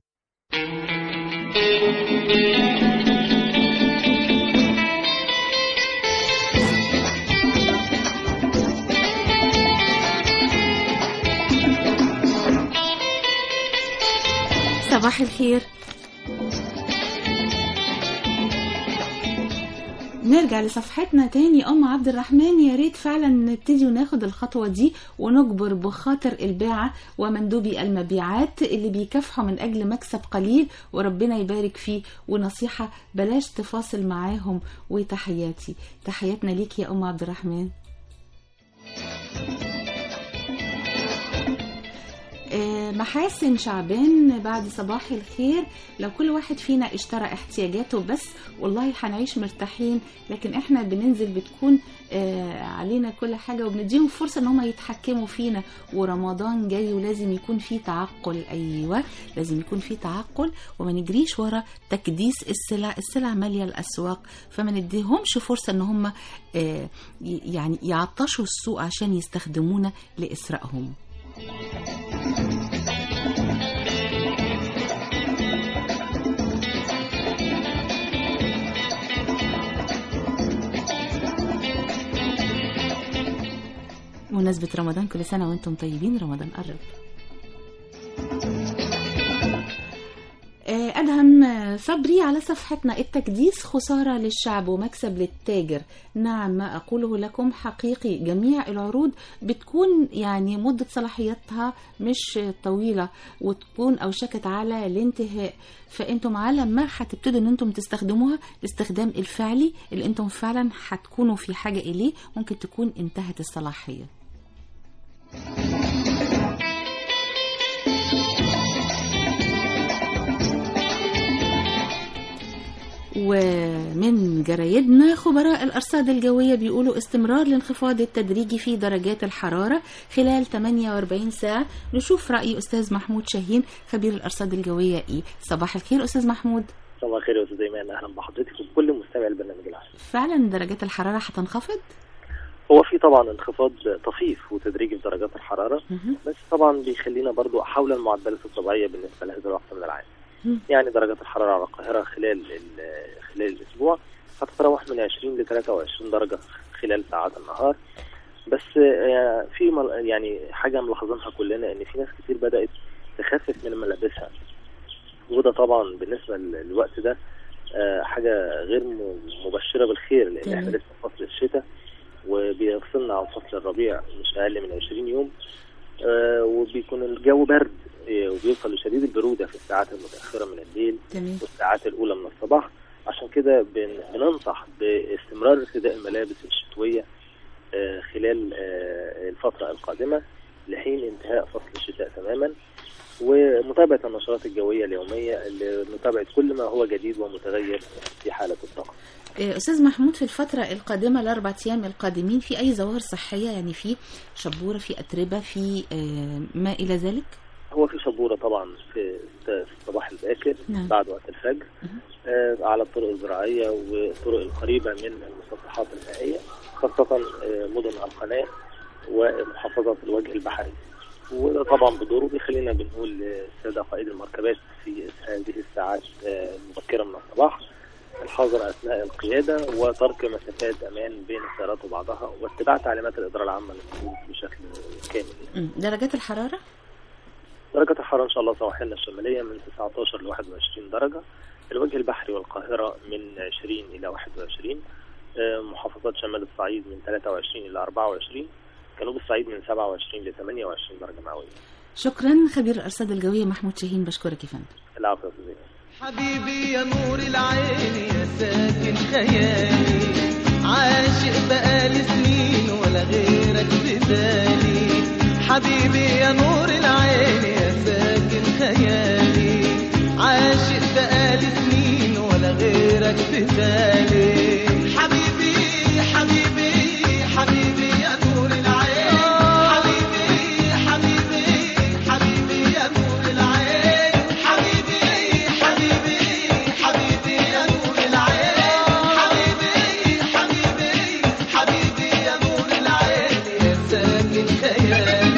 صباح الخير نرجع لصفحتنا تاني ام عبد الرحمن يا ريت فعلا نبتدي وناخد الخطوه دي ونجبر بخاطر الباعه ومندوبي المبيعات اللي بيكافحوا من اجل مكسب قليل وربنا يبارك فيه ونصيحه بلاش تفاصل معاهم وتحياتي تحياتنا ليك يا ام عبد الرحمن آه، محاسن شعبان بعد صباح الخير لو كل واحد فينا اشترى احتياجاته بس والله هنعيش مرتاحين لكن احنا بننزل بتكون آه، علينا كل حاجة وبنديهم فرصة ان هم يتحكموا فينا ورمضان جاي ولازم يكون في تعقل ايوه لازم يكون في تعقل وما نجريش ورا تكديس السلع السلع مالية الاسواق فما نديهمش فرصة ان هم آه، ي- يعني يعطشوا السوق عشان يستخدمونا لإسرائهم بمناسبة رمضان كل سنة وانتم طيبين رمضان قرب آه، أدهم صبري على صفحتنا التكديس خسارة للشعب ومكسب للتاجر نعم ما أقوله لكم حقيقي جميع العروض بتكون يعني مدة صلاحيتها مش طويلة وتكون أوشكت على الانتهاء فأنتم على ما هتبتدوا أن أنتم تستخدموها الاستخدام الفعلي اللي أنتم فعلا هتكونوا في حاجة إليه ممكن تكون انتهت الصلاحية ومن جرايدنا خبراء الأرصاد الجوية بيقولوا استمرار الانخفاض التدريجي في درجات الحرارة خلال 48 ساعة نشوف رأي أستاذ محمود شاهين خبير الأرصاد الجوية إيه صباح الخير أستاذ محمود صباح الخير يا استاذ ايمان اهلا بحضرتك وبكل مستمع البرنامج العام فعلا درجات الحرارة هتنخفض هو في طبعا انخفاض طفيف وتدريجي في درجات الحراره بس طبعا بيخلينا برضو حول المعدلات الطبيعيه بالنسبه لهذا الوقت من العام يعني درجات الحراره على القاهره خلال ال- خلال الاسبوع هتتراوح من 20 ل 23 درجه خلال ساعات النهار بس آه، في مل- يعني حاجه ملاحظينها كلنا ان في ناس كتير بدات تخفف من ملابسها وده طبعا بالنسبه للوقت ده آه، حاجه غير م- مبشره بالخير لان تمام. احنا لسه في فصل الشتاء وبيفصلنا عن فصل الربيع مش اقل من 20 يوم آه، وبيكون الجو برد آه، وبيوصل لشديد البروده في الساعات المتاخره من الليل تمام والساعات الاولى من الصباح عشان كده بن- بننصح باستمرار ارتداء الملابس الشتويه آه، خلال آه، الفتره القادمه لحين انتهاء فصل الشتاء تماما ومتابعة النشرات الجوية اليومية لمتابعة كل ما هو جديد ومتغير في حالة الطقس آه، استاذ محمود في الفتره القادمه الاربع ايام القادمين في اي ظواهر صحيه يعني في شبوره في اتربه في آه، ما الى ذلك هو في شبورة طبعا في في الصباح الباكر نعم. بعد وقت الفجر آه، على الطرق الزراعية والطرق القريبة من المسطحات المائية خاصة آه، مدن القناة ومحافظة الوجه البحري وده طبعا بدوره بيخلينا بنقول للسادة قائد المركبات في هذه الساعات آه، المبكرة من الصباح الحذر أثناء القيادة وترك مسافات أمان بين السيارات وبعضها واتباع تعليمات الإدارة العامة للسلوك بشكل كامل مم. درجات الحراره درجة الحرارة إن شاء الله سواحلنا الشمالية من 19 ل 21 درجة الوجه البحري والقاهرة من 20 إلى 21 آه، محافظات شمال الصعيد من 23 إلى 24 جنوب الصعيد من 27 ل 28 درجة مئوية شكرا خبير الارصاد الجويه محمود شاهين بشكرك يا فندم العفو يا أستاذ حبيبي يا نور العين يا ساكن خيالي عاشق بقالي سنين ولا غيرك بدالي حبيبي يا نور العين يا ساكن خيالي عاشق بقالي سنين ولا غيرك بدالي حبيبي حبيبي حبيبي يا نور العين حبيبي حبيبي حبيبي يا نور العين حبيبي حبيبي حبيبي يا نور العين حبيبي حبيبي حبيبي يا نور العين يا ساكن خيالي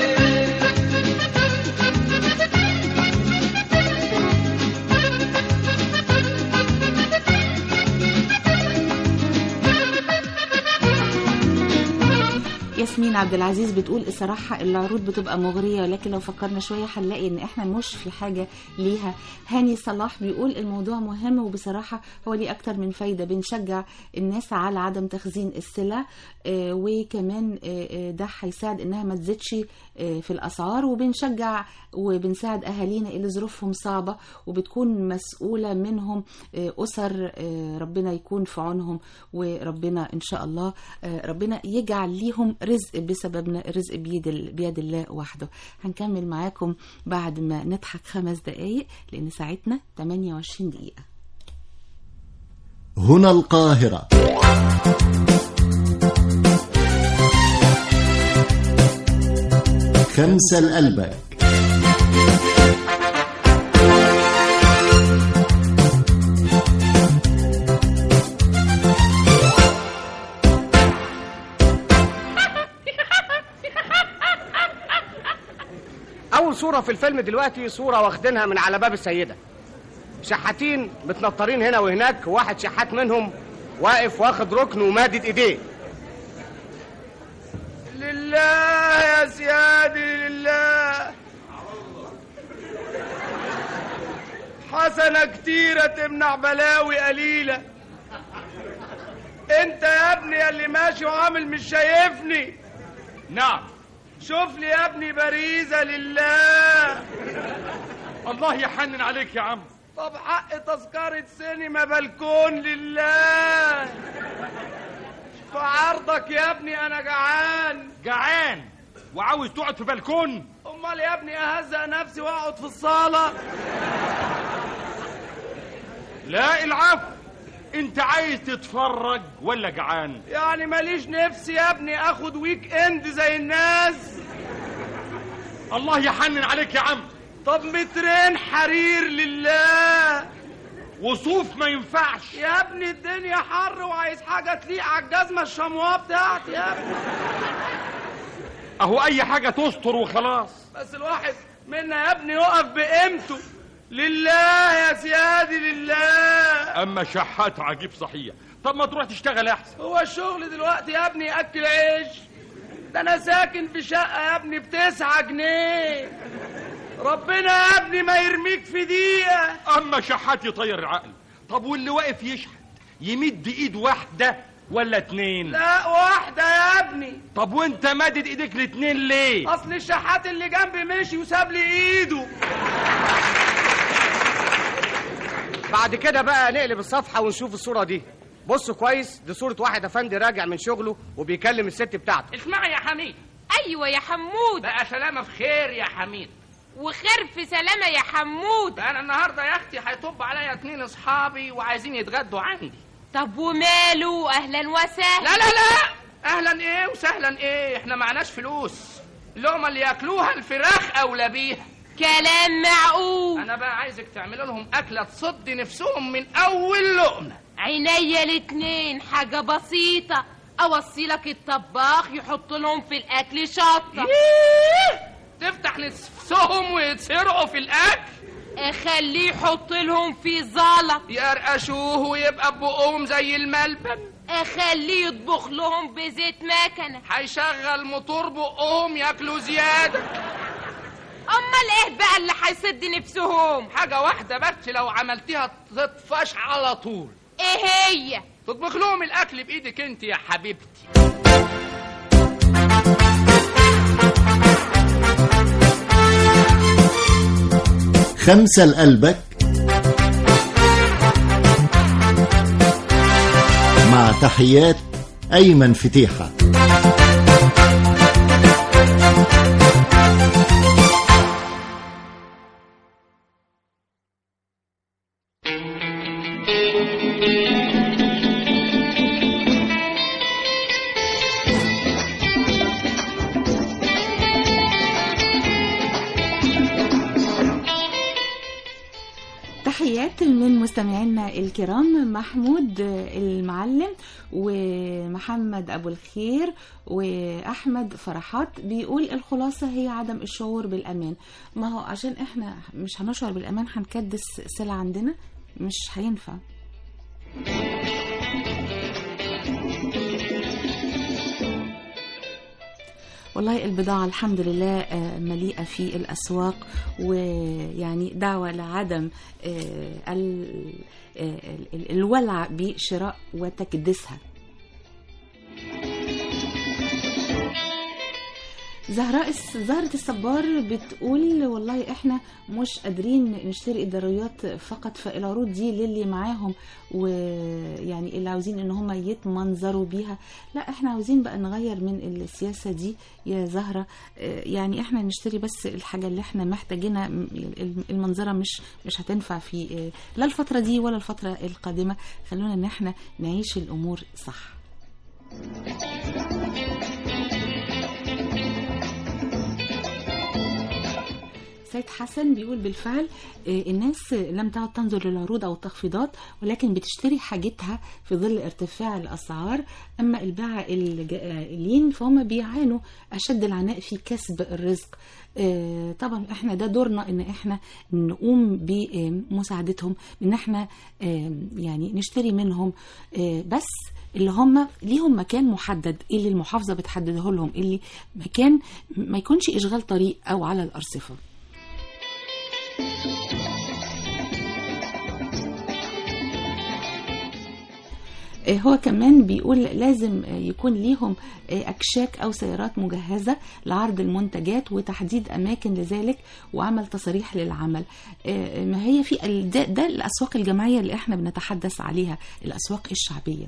ياسمين عبد العزيز بتقول الصراحة العروض بتبقى مغرية ولكن لو فكرنا شوية هنلاقي ان احنا مش في حاجة ليها هاني صلاح بيقول الموضوع مهم وبصراحة هو ليه اكتر من فايدة بنشجع الناس على عدم تخزين السلع آه، وكمان آه، آه، ده هيساعد انها ما تزيدش آه، في الاسعار وبنشجع وبنساعد اهالينا اللي ظروفهم صعبة وبتكون مسؤولة منهم آه، اسر آه، ربنا يكون في عونهم وربنا ان شاء الله آه، ربنا يجعل ليهم رزق بسببنا الرزق بيد ال- بيد الله وحده هنكمل معاكم بعد ما نضحك خمس دقايق لان ساعتنا 28 دقيقة هنا القاهرة خمسة لقلبك اول صوره في الفيلم دلوقتي صوره واخدينها من على باب السيده شحاتين متنطرين هنا وهناك واحد شحات منهم واقف واخد ركن ومادد ايديه لله يا سيادي لله حسنة كتيرة تمنع بلاوي قليلة انت يا ابني اللي ماشي وعامل مش شايفني نعم شوف لي يا ابني باريزة لله الله يحنن عليك يا عم طب حق تذكرة سينما بلكون لله في عرضك يا ابني انا جعان جعان وعاوز تقعد في بلكون امال يا ابني اهزق نفسي واقعد في الصاله لا العفو انت عايز تتفرج ولا جعان يعني ماليش نفسي يا ابني اخد ويك اند زي الناس الله يحنن عليك يا عم طب مترين حرير لله وصوف ما ينفعش يا ابني الدنيا حر وعايز حاجه تليق على الجزمه الشمواه بتاعتي يا ابني اهو اي حاجه تستر وخلاص بس الواحد منا يا ابني يقف بقيمته لله يا سيادي لله اما شحات عجيب صحيح طب ما تروح تشتغل احسن هو الشغل دلوقتي يا ابني ياكل عيش ده انا ساكن في شقه يا ابني بتسعة جنيه ربنا يا ابني ما يرميك في دقيقه اما شحات يطير العقل طب واللي واقف يشحت يمد ايد واحده ولا اتنين لا واحده يا ابني طب وانت مادد ايديك الاتنين ليه اصل الشحات اللي جنبي مشي وساب لي ايده بعد كده بقى نقلب الصفحه ونشوف الصوره دي بصوا كويس دي صوره واحد افندي راجع من شغله وبيكلم الست بتاعته اسمعي يا حميد ايوه يا حمود بقى سلامة في خير يا حميد وخير في سلامة يا حمود انا النهارده يا اختي هيطب عليا اتنين اصحابي وعايزين يتغدوا عندي طب وماله اهلا وسهلا لا لا لا اهلا ايه وسهلا ايه احنا معناش فلوس اللقمه اللي ياكلوها الفراخ اولى بيها كلام معقول انا بقى عايزك تعملوا لهم اكله تصد نفسهم من اول لقمه عينيا الاتنين حاجة بسيطة اوصيلك الطباخ يحط لهم في الاكل شطة تفتح نفسهم ويتسرقوا في الاكل اخليه يحط لهم في زلط يرقشوه ويبقى بقهم زي الملبن اخليه يطبخ لهم بزيت مكنة هيشغل موتور بقهم ياكلوا زياده امال ايه بقى اللي هيسد نفسهم حاجه واحده بس لو عملتيها تطفش على طول ايه هي تطبخ لهم الاكل بايدك انت يا حبيبتي خمسة لقلبك مع تحيات أيمن فتيحة تحيات من مستمعينا الكرام محمود المعلم ومحمد أبو الخير وأحمد فرحات بيقول الخلاصة هي عدم الشعور بالأمان ما هو عشان إحنا مش هنشعر بالأمان هنكدس سلع عندنا مش هينفع والله البضاعة الحمد لله آه، مليئة في الأسواق ويعني دعوة لعدم آه، ال- آه، ال- الولع بشراء وتكديسها زهراء الس- زهرة الصبار بتقول والله احنا مش قادرين نشتري الضروريات فقط فالعروض دي للي معاهم ويعني اللي عاوزين ان هم يتمنظروا بيها لا احنا عاوزين بقى نغير من السياسة دي يا زهرة اه، يعني احنا نشتري بس الحاجة اللي احنا محتاجينها م- الم- المنظرة مش مش هتنفع في اه، لا الفترة دي ولا الفترة القادمة خلونا ان احنا نعيش الامور صح سيد حسن بيقول بالفعل آه، الناس لم تعد تنظر للعروض او التخفيضات ولكن بتشتري حاجتها في ظل ارتفاع الاسعار اما الباعة الجائلين فهم بيعانوا اشد العناء في كسب الرزق آه، طبعا احنا ده دورنا ان احنا نقوم بمساعدتهم ان احنا آه، يعني نشتري منهم آه، بس اللي هم ليهم مكان محدد اللي المحافظه بتحدده لهم اللي مكان ما يكونش اشغال طريق او على الارصفه آه، هو كمان بيقول لازم آه، يكون ليهم آه، أكشاك أو سيارات مجهزة لعرض المنتجات وتحديد أماكن لذلك وعمل تصاريح للعمل آه، ما هي في ال- ده, ده الأسواق الجماعية اللي احنا بنتحدث عليها الأسواق الشعبية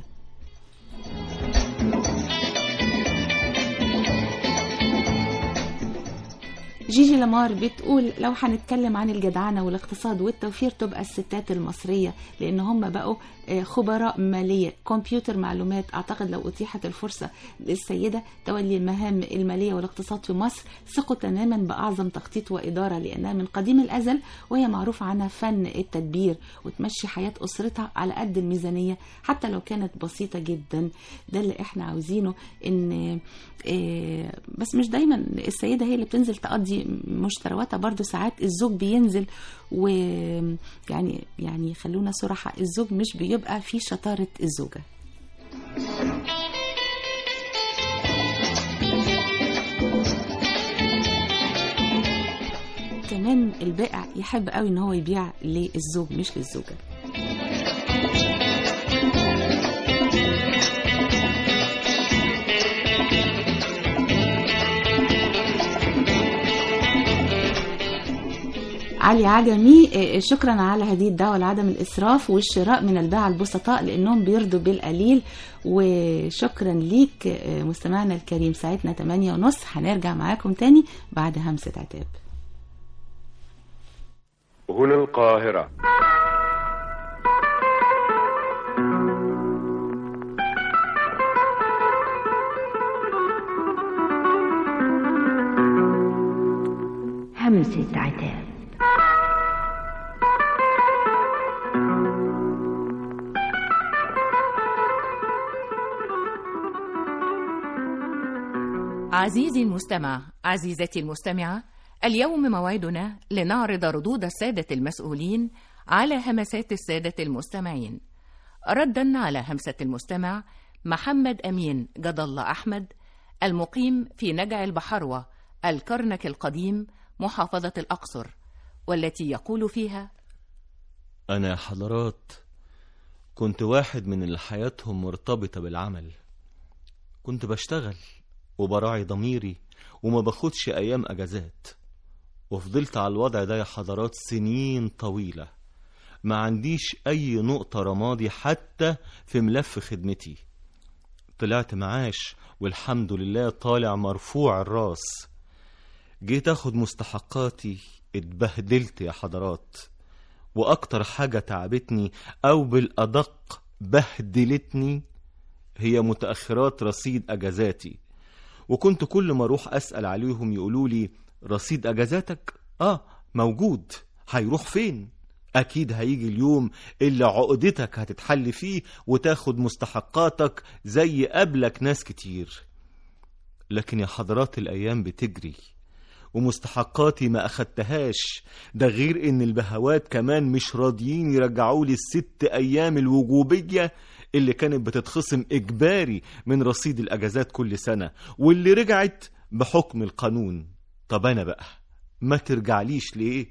جيجي لامار بتقول لو هنتكلم عن الجدعنة والاقتصاد والتوفير تبقى الستات المصرية لأن هم بقوا آه، خبراء مالية كمبيوتر معلومات أعتقد لو أتيحت الفرصة للسيدة تولي المهام المالية والاقتصاد في مصر ثقوا تماما بأعظم تخطيط وإدارة لأنها من قديم الأزل وهي معروف عنها فن التدبير وتمشي حياة أسرتها على قد الميزانية حتى لو كانت بسيطة جدا ده اللي احنا عاوزينه ان آه، بس مش دايما السيدة هي اللي بتنزل تقضي مشترواتها برضو ساعات الزوج بينزل ويعني يعني خلونا صراحة الزوج مش بيبقى في شطارة الزوجة كمان البائع يحب قوي ان هو يبيع للزوج مش للزوجة علي عجمي آه، شكرا على هذه الدعوة لعدم الإسراف والشراء من الباعة البسطاء لأنهم بيرضوا بالقليل وشكرا ليك آه، مستمعنا الكريم ساعتنا 8 ونص هنرجع معاكم تاني بعد همسة عتاب هنا القاهرة همسة عتاب عزيزي المستمع عزيزتي المستمعة اليوم موعدنا لنعرض ردود السادة المسؤولين على همسات السادة المستمعين ردا على همسة المستمع محمد أمين جد الله أحمد المقيم في نجع البحروة الكرنك القديم محافظة الأقصر والتي يقول فيها أنا يا حضرات كنت واحد من اللي حياتهم مرتبطة بالعمل كنت بشتغل وبراعي ضميري وما باخدش أيام أجازات وفضلت على الوضع ده يا حضرات سنين طويلة ما عنديش أي نقطة رمادي حتى في ملف خدمتي طلعت معاش والحمد لله طالع مرفوع الراس جيت اخد مستحقاتي اتبهدلت يا حضرات واكتر حاجة تعبتني او بالادق بهدلتني هي متأخرات رصيد اجازاتي وكنت كل ما اروح اسأل عليهم يقولوا لي رصيد اجازاتك اه موجود هيروح فين اكيد هيجي اليوم اللي عقدتك هتتحل فيه وتاخد مستحقاتك زي قبلك ناس كتير لكن يا حضرات الايام بتجري ومستحقاتي ما أخدتهاش ده غير إن البهوات كمان مش راضيين يرجعوا لي الست أيام الوجوبية اللي كانت بتتخصم إجباري من رصيد الأجازات كل سنة واللي رجعت بحكم القانون طب أنا بقى ما ترجعليش ليه؟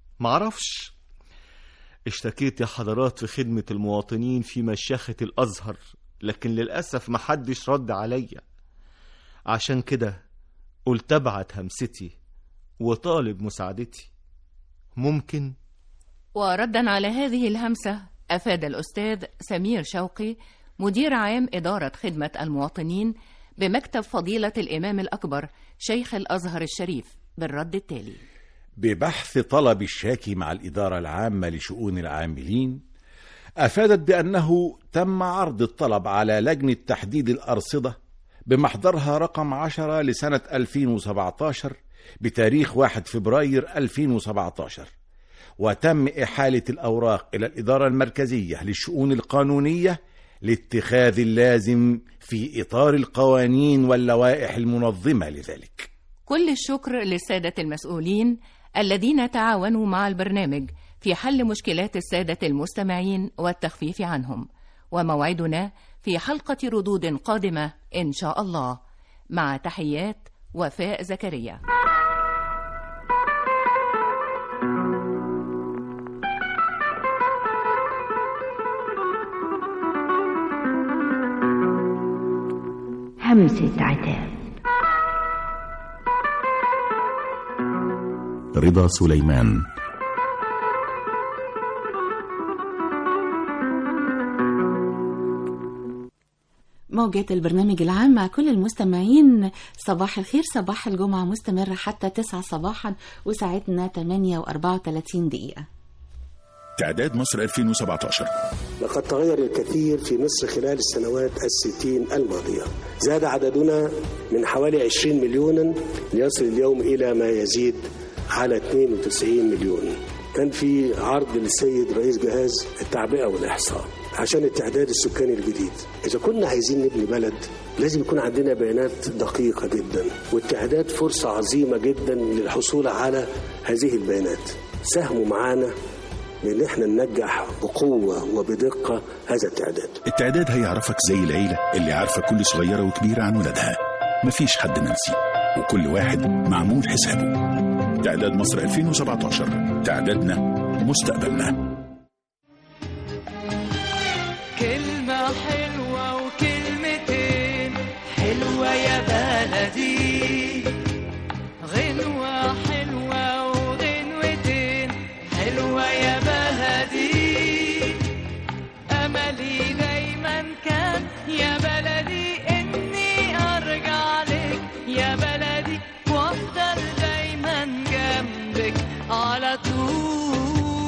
معرفش اشتكيت يا حضرات في خدمة المواطنين في مشيخة الأزهر لكن للأسف محدش رد عليا عشان كده قلت ابعت همستي وطالب مساعدتي ممكن وردا على هذه الهمسة أفاد الأستاذ سمير شوقي مدير عام إدارة خدمة المواطنين بمكتب فضيلة الإمام الأكبر شيخ الأزهر الشريف بالرد التالي ببحث طلب الشاكي مع الإدارة العامة لشؤون العاملين أفادت بأنه تم عرض الطلب على لجنة تحديد الأرصدة بمحضرها رقم 10 لسنة 2017 بتاريخ 1 فبراير 2017 وتم إحالة الأوراق إلى الإدارة المركزية للشؤون القانونية لاتخاذ اللازم في إطار القوانين واللوائح المنظمة لذلك كل الشكر للسادة المسؤولين الذين تعاونوا مع البرنامج في حل مشكلات السادة المستمعين والتخفيف عنهم وموعدنا في حلقة ردود قادمة إن شاء الله مع تحيات وفاء زكريا همسة عتاب رضا سليمان موجات البرنامج العام مع كل المستمعين صباح الخير صباح الجمعة مستمرة حتى 9 صباحا وساعتنا 8 و34 دقيقة تعداد مصر 2017 لقد تغير الكثير في مصر خلال السنوات الستين الماضية زاد عددنا من حوالي 20 مليونا ليصل اليوم إلى ما يزيد على 92 مليون كان في عرض للسيد رئيس جهاز التعبئة والإحصاء عشان التعداد السكاني الجديد إذا كنا عايزين نبني بلد لازم يكون عندنا بيانات دقيقة جدا والتعداد فرصة عظيمة جدا للحصول على هذه البيانات ساهموا معانا بان احنا ننجح بقوه وبدقه هذا التعداد. التعداد هيعرفك زي العيلة اللي عارفة كل صغيرة وكبيرة عن ولادها مفيش حد منسي وكل واحد معمول حسابه تعداد مصر 2017 تعدادنا مستقبلنا كلمة حلوة وكلمتين حلوة يا بلدي غنوة حلوة وغنوتين حلوة يا بلدي أملي دايما كان يا بلدي إني أرجع لك يا بلدي وأفضل دايما جنبك على طول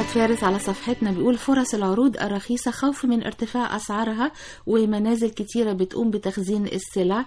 فارس على صفحتنا بيقول فرص العروض الرخيصة خوف من ارتفاع أسعارها ومنازل كتيرة بتقوم بتخزين السلع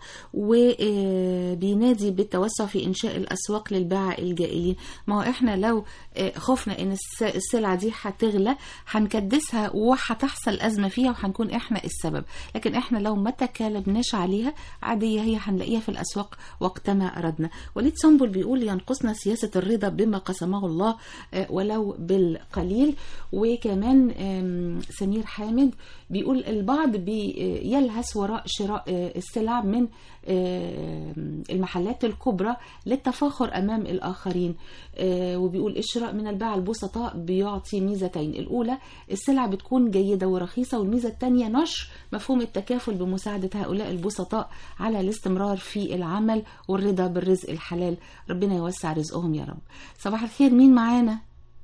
وبينادي بالتوسع في إنشاء الأسواق للباعة الجائلين ما هو إحنا لو آه، خفنا إن الس- السلعة دي هتغلى هنكدسها وهتحصل أزمة فيها وهنكون إحنا السبب لكن إحنا لو ما تكالبناش عليها عادية هي هنلاقيها في الأسواق وقتما أردنا وليد سنبل بيقول ينقصنا سياسة الرضا بما قسمه الله آه، ولو بالقليل وكمان آم، سمير حامد بيقول البعض بيلهث وراء شراء آه، السلع من آم، المحلات الكبرى للتفاخر أمام الآخرين آه، وبيقول الشراء من الباعة البسطاء بيعطي ميزتين الأولى السلع بتكون جيدة ورخيصة والميزة الثانية نشر مفهوم التكافل بمساعدة هؤلاء البسطاء على الاستمرار في العمل والرضا بالرزق الحلال ربنا يوسع رزقهم يا رب صباح الخير مين معانا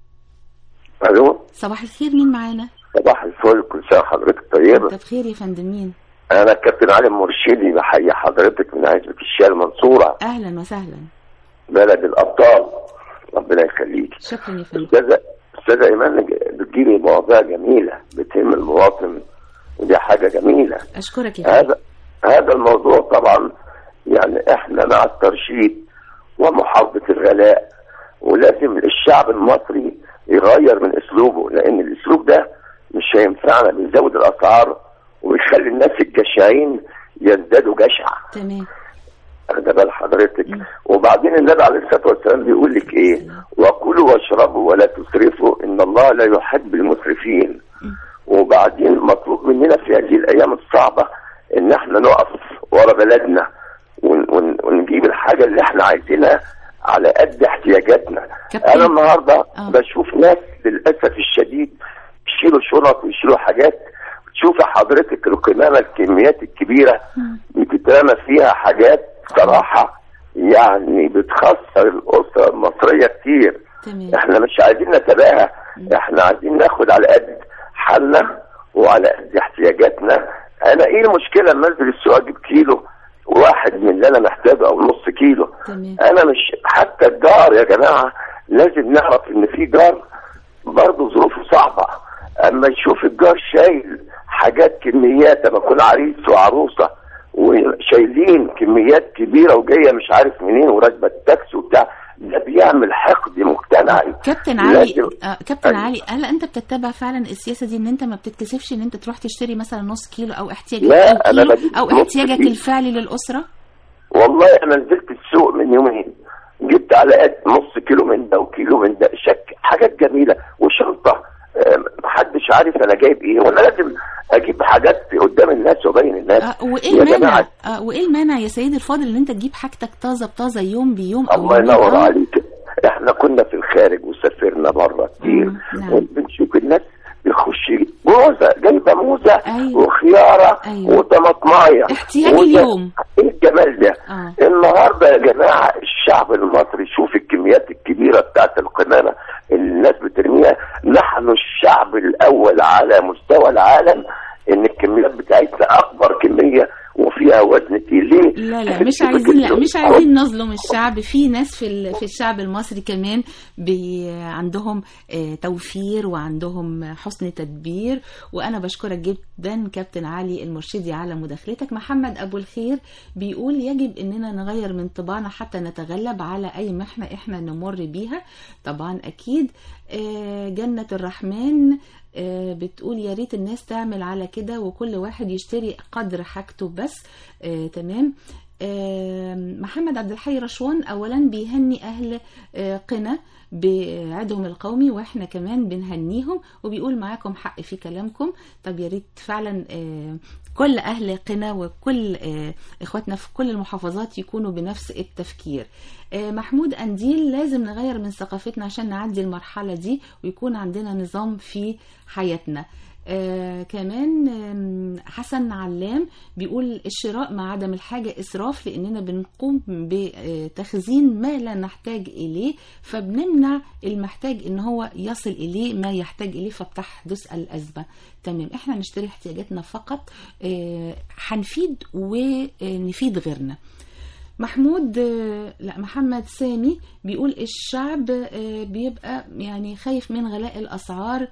الو صباح الخير مين معانا صباح الفل كل سنه حضرتك طيبه انت بخير يا فندم مين انا الكابتن علي مرشدي بحيي حضرتك من عزبة الشيخ المنصوره اهلا وسهلا بلد الابطال ربنا يخليك شكرا يا فندم استاذه استاذه ايمان بتجيبي مواضيع جميله بتهم المواطن ودي حاجه جميله اشكرك يا فندم هذا هذا الموضوع طبعا يعني احنا مع الترشيد ومحاربه الغلاء ولازم الشعب المصري يغير من اسلوبه لان الاسلوب ده مش هينفعنا بيزود الاسعار وبيخلي الناس الجشعين يزدادوا جشع تمام ده بال حضرتك وبعدين النبي عليه الصلاه والسلام بيقول لك ايه وكلوا واشربوا ولا تسرفوا ان الله لا يحب المسرفين وبعدين مطلوب مننا في هذه الايام الصعبه ان احنا نقف ورا بلدنا ون ون ونجيب الحاجه اللي احنا عايزينها على قد احتياجاتنا انا النهارده بشوف ناس للاسف الشديد يشيلوا شنط ويشيلوا حاجات تشوف حضرتك القمامه الكميات الكبيره بتترمى فيها حاجات صراحه يعني بتخسر الاسره المصريه كتير تمام. احنا مش عايزين نتباهى احنا عايزين ناخد على قد حالنا وعلى قد احتياجاتنا انا ايه المشكله لما انزل السوق اجيب كيلو واحد من اللي انا محتاجه او نص كيلو تمام. انا مش حتى الجار يا جماعه لازم نعرف ان في جار برضه ظروفه صعبه اما يشوف الجار شايل حاجات كميات اما يكون عريس وعروسه وشايلين كميات كبيره وجايه مش عارف منين وراكبه التاكسي وبتاع ده بيعمل حقد مجتمعي كابتن علي لازم- آه كابتن علي هل انت بتتبع فعلا السياسه دي ان انت ما بتتكسفش ان انت تروح تشتري مثلا نص كيلو او احتياجك لا، او أنا كيلو بجيب او نص احتياجك كيلو. الفعلي للاسره والله انا نزلت السوق من يومين جبت على قد نص كيلو من ده وكيلو من ده شك حاجات جميله وشنطه آه، محدش عارف انا جايب ايه وانا لازم اجيب حاجات قدام الناس وابين الناس آه وايه يا المانع جماعه آه وايه المانع يا سيدي الفاضل ان انت تجيب حاجتك طازه بطازه يوم بيوم او الله يومين ينور آه. عليك احنا كنا في الخارج وسافرنا بره كتير نعم. وبنشوف الناس بيخش موزه جايبه موزه أيوة. وخياره أيوة. وطماطمايه احتياج وده- اليوم. ايه الجمال ده آه. النهارده يا جماعه الشعب المصري شوف الكميات الكبيره بتاعت القمامه اللي الناس بترميها نحن الشعب الاول على مستوى العالم ان الكميات بتاعتنا اكبر كميه وفيها وزن تقيل ليه؟ لا لا مش عايزين لا مش عايزين نظلم الشعب في ناس في ال- في الشعب المصري كمان بي عندهم آه، توفير وعندهم حسن تدبير وانا بشكرك جدا كابتن علي المرشدي على مداخلتك محمد ابو الخير بيقول يجب اننا نغير من طباعنا حتى نتغلب على اي محنه احنا نمر بيها طبعا اكيد آه، جنة الرحمن آه، بتقول يا ريت الناس تعمل على كده وكل واحد يشتري قدر حاجته بس آه، تمام آه، محمد عبد الحي رشوان اولا بيهني اهل آه، قنا بعيدهم القومي واحنا كمان بنهنيهم وبيقول معاكم حق في كلامكم طب يا ريت فعلا آه، كل اهل قنا وكل آه، اخواتنا في كل المحافظات يكونوا بنفس التفكير آه، محمود انديل لازم نغير من ثقافتنا عشان نعدي المرحله دي ويكون عندنا نظام في حياتنا آه كمان آم، حسن علام بيقول الشراء مع عدم الحاجة إسراف لأننا بنقوم بتخزين ما لا نحتاج إليه فبنمنع المحتاج إن هو يصل إليه ما يحتاج إليه فبتحدث الأزمة تمام إحنا نشتري احتياجاتنا فقط آه، هنفيد ونفيد غيرنا محمود آه، لا محمد سامي بيقول الشعب آه، بيبقى يعني خايف من غلاء الأسعار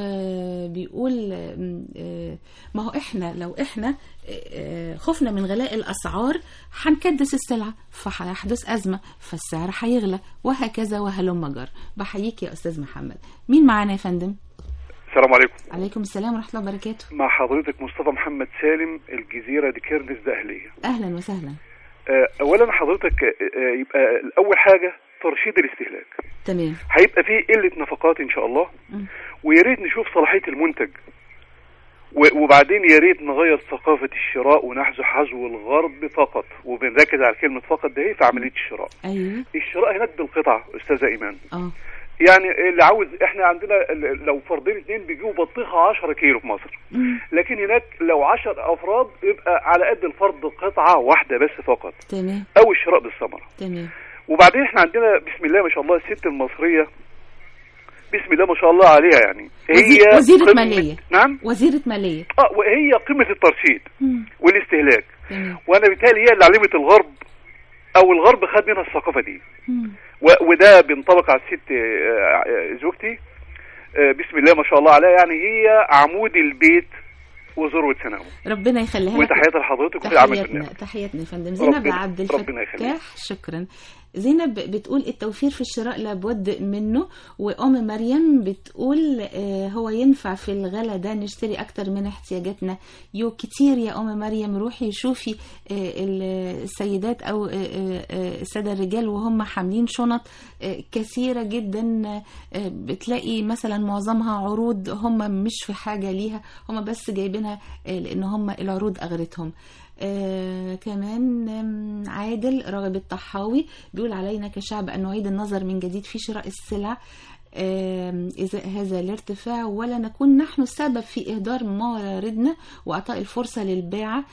وبيقول آم، آه، ما هو احنا لو احنا آه، خفنا من غلاء الأسعار هنكدس السلعة فهيحدث أزمة فالسعر هيغلى وهكذا وهلم جر بحييك يا أستاذ محمد مين معانا يا فندم السلام عليكم عليكم السلام ورحمة الله وبركاته مع حضرتك مصطفى محمد سالم الجزيرة دي كيرنس دقهلية أهلا وسهلا آه، أولا حضرتك آه، آه، يبقى أول حاجة ترشيد الاستهلاك تمام هيبقى فيه قلة نفقات إن شاء الله ويا ريت نشوف صلاحية المنتج و- وبعدين يا ريت نغير ثقافة الشراء ونحذو حذو الغرب فقط وبنركز على كلمة فقط ده في عملية الشراء أيوه الشراء هناك بالقطعة أستاذة إيمان اه يعني اللي عاوز احنا عندنا ال- لو فردين اتنين بيجيبوا بطيخة 10 كيلو في مصر لكن هناك لو 10 افراد يبقى على قد الفرد قطعة واحدة بس فقط تمام او الشراء بالثمرة تمام وبعدين احنا عندنا بسم الله ما شاء الله الست المصرية بسم الله ما شاء الله عليها يعني وزي- وزيرة قمة- مالية. نعم وزيرة مالية اه وهي قمة الترشيد مم. والاستهلاك تمام وانا بالتالي هي اللي علمت الغرب او الغرب خد منها الثقافة دي مم. و- وده بينطبق على الست آه، آه، زوجتي آه، بسم الله ما شاء الله عليها يعني هي عمود البيت وذروة سنامه ربنا يخليها لك وتحياتي لحضرتك وفي العمل تحياتنا بالنعم تحياتنا يا فندم زينب ربنا- عبد ربنا يخليك. الفتاح شكرا زينب بتقول التوفير في الشراء لابد منه وأم مريم بتقول آه، هو ينفع في الغلا ده نشتري أكتر من احتياجاتنا يو كتير يا أم مريم روحي شوفي آه، ال- السيدات أو آه، آه، آه، السادة الرجال وهم حاملين شنط آه، كثيرة جدا آه، بتلاقي مثلا معظمها عروض هم مش في حاجة ليها هم بس جايبينها آه، لأن هم العروض أغرتهم آه كمان آم، عادل راغب الطحاوي بيقول علينا كشعب أن نعيد النظر من جديد في شراء السلع آم، إذا هذا الارتفاع ولا نكون نحن السبب في إهدار مواردنا وإعطاء الفرصة للباعة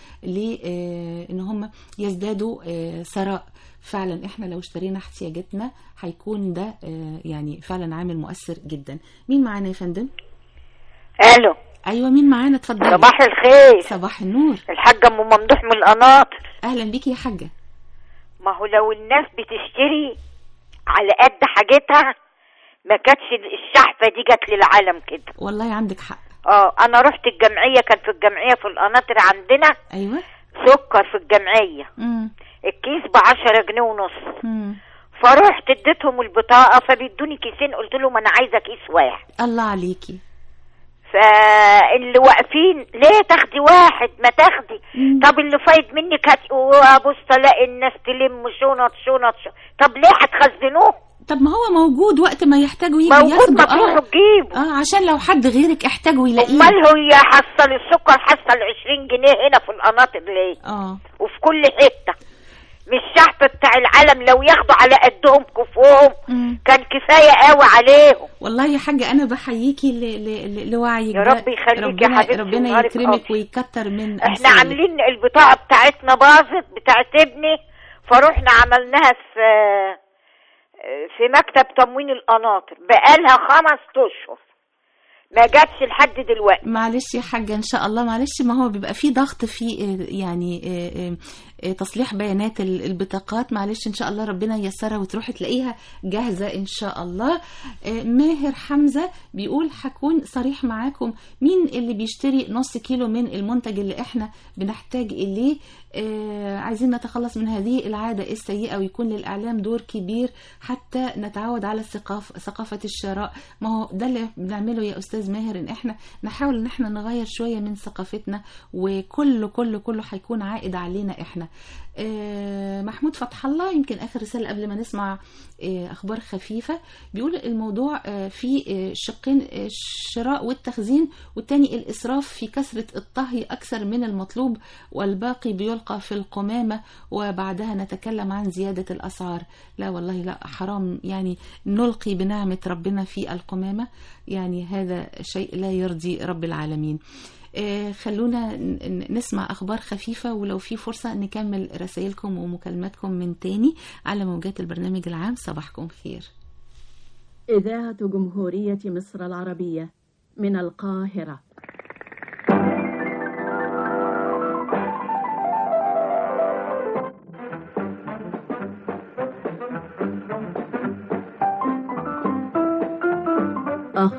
لأن هم يزدادوا آه، ثراء فعلا احنا لو اشترينا احتياجاتنا هيكون ده آه، يعني فعلا عامل مؤثر جدا مين معانا يا فندم الو ايوه مين معانا اتفضلي صباح الخير صباح النور الحاجة ام ممدوح من القناطر اهلا بيكي يا حاجه ما هو لو الناس بتشتري على قد حاجتها ما كانتش الشحفة دي جت للعالم كده والله عندك حق اه انا رحت الجمعية كان في الجمعية في القناطر عندنا ايوه سكر في الجمعية امم الكيس بعشرة جنيه ونص امم فرحت اديتهم البطاقة فبيدوني كيسين قلت لهم انا عايزة كيس واحد الله عليكي فاللي واقفين ليه تاخدي واحد ما تاخدي طب اللي فايد منك هات وابص الاقي الناس تلم شنط شنط شنط طب ليه هتخزنوه طب ما هو موجود وقت ما يحتاجوا يجي موجود ياخدوا ما تروحوا تجيبوا اه عشان لو حد غيرك احتاجوا يلاقيه امال هي حصل السكر حصل 20 جنيه هنا في القناطر ليه اه وفي كل حته مش الشحط بتاع العالم لو ياخدوا على قدهم كفوهم كان كفايه قوي عليهم والله يا حاجة أنا بحييكي ل... ل... ل... لوعيك يا ده. رب يخليك يا ربنا... حبيبتي ربنا ونهارك يكرمك أبيض. ويكتر من احنا أمثالك. عاملين البطاقه بتاعتنا باظت بتاعت ابني فروحنا عملناها في في مكتب تموين القناطر بقالها خمس اشهر ما جاتش لحد دلوقتي معلش يا حاجة إن شاء الله معلش ما هو بيبقى فيه ضغط في آه، يعني آه، آه، تصليح بيانات ال- البطاقات معلش إن شاء الله ربنا ييسرها وتروحي تلاقيها جاهزة إن شاء الله آه، ماهر حمزة بيقول هكون صريح معاكم مين اللي بيشتري نص كيلو من المنتج اللي إحنا بنحتاج إليه آه، عايزين نتخلص من هذه العادة السيئة ويكون للإعلام دور كبير حتى نتعود على الثقاف ثقافة الشراء ما هو ده اللي بنعمله يا أستاذ ماهر إن إحنا نحاول إن إحنا نغير شوية من ثقافتنا وكله كله كله هيكون عائد علينا إحنا آه، محمود فتح الله يمكن آخر رسالة قبل ما نسمع آه، أخبار خفيفة بيقول الموضوع آه، في آه، شقين آه، الشراء والتخزين والتاني الإسراف في كثرة الطهي أكثر من المطلوب والباقي بيلقى في القمامة وبعدها نتكلم عن زيادة الأسعار لا والله لا حرام يعني نلقي بنعمة ربنا في القمامة يعني هذا شيء لا يرضي رب العالمين آه، خلونا ن- ن- نسمع أخبار خفيفة ولو في فرصة نكمل رسائلكم ومكالماتكم من تاني على موجات البرنامج العام صباحكم خير إذاعة جمهورية مصر العربية من القاهرة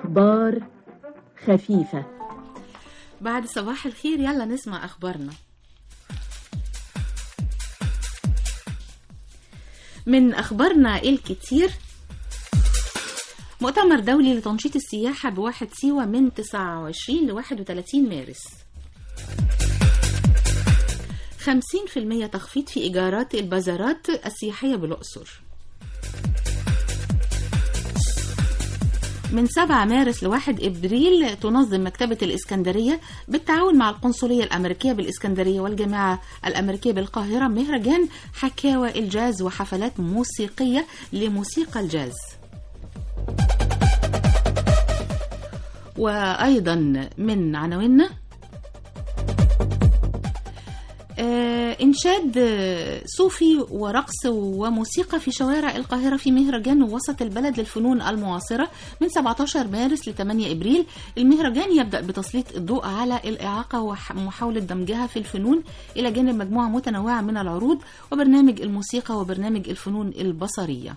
أخبار خفيفة بعد صباح الخير يلا نسمع أخبارنا من أخبارنا الكتير مؤتمر دولي لتنشيط السياحة بواحد سيوة من 29 ل 31 مارس 50% تخفيض في إيجارات البازارات السياحية بالأقصر من 7 مارس ل 1 ابريل تنظم مكتبة الإسكندرية بالتعاون مع القنصلية الأمريكية بالإسكندرية والجامعة الأمريكية بالقاهرة مهرجان حكاوى الجاز وحفلات موسيقية لموسيقى الجاز. وأيضا من عناويننا آه، إنشاد آه، صوفي ورقص وموسيقى في شوارع القاهرة في مهرجان وسط البلد للفنون المعاصرة من 17 مارس ل 8 إبريل المهرجان يبدأ بتسليط الضوء على الإعاقة ومحاولة دمجها في الفنون إلى جانب مجموعة متنوعة من العروض وبرنامج الموسيقى وبرنامج الفنون البصرية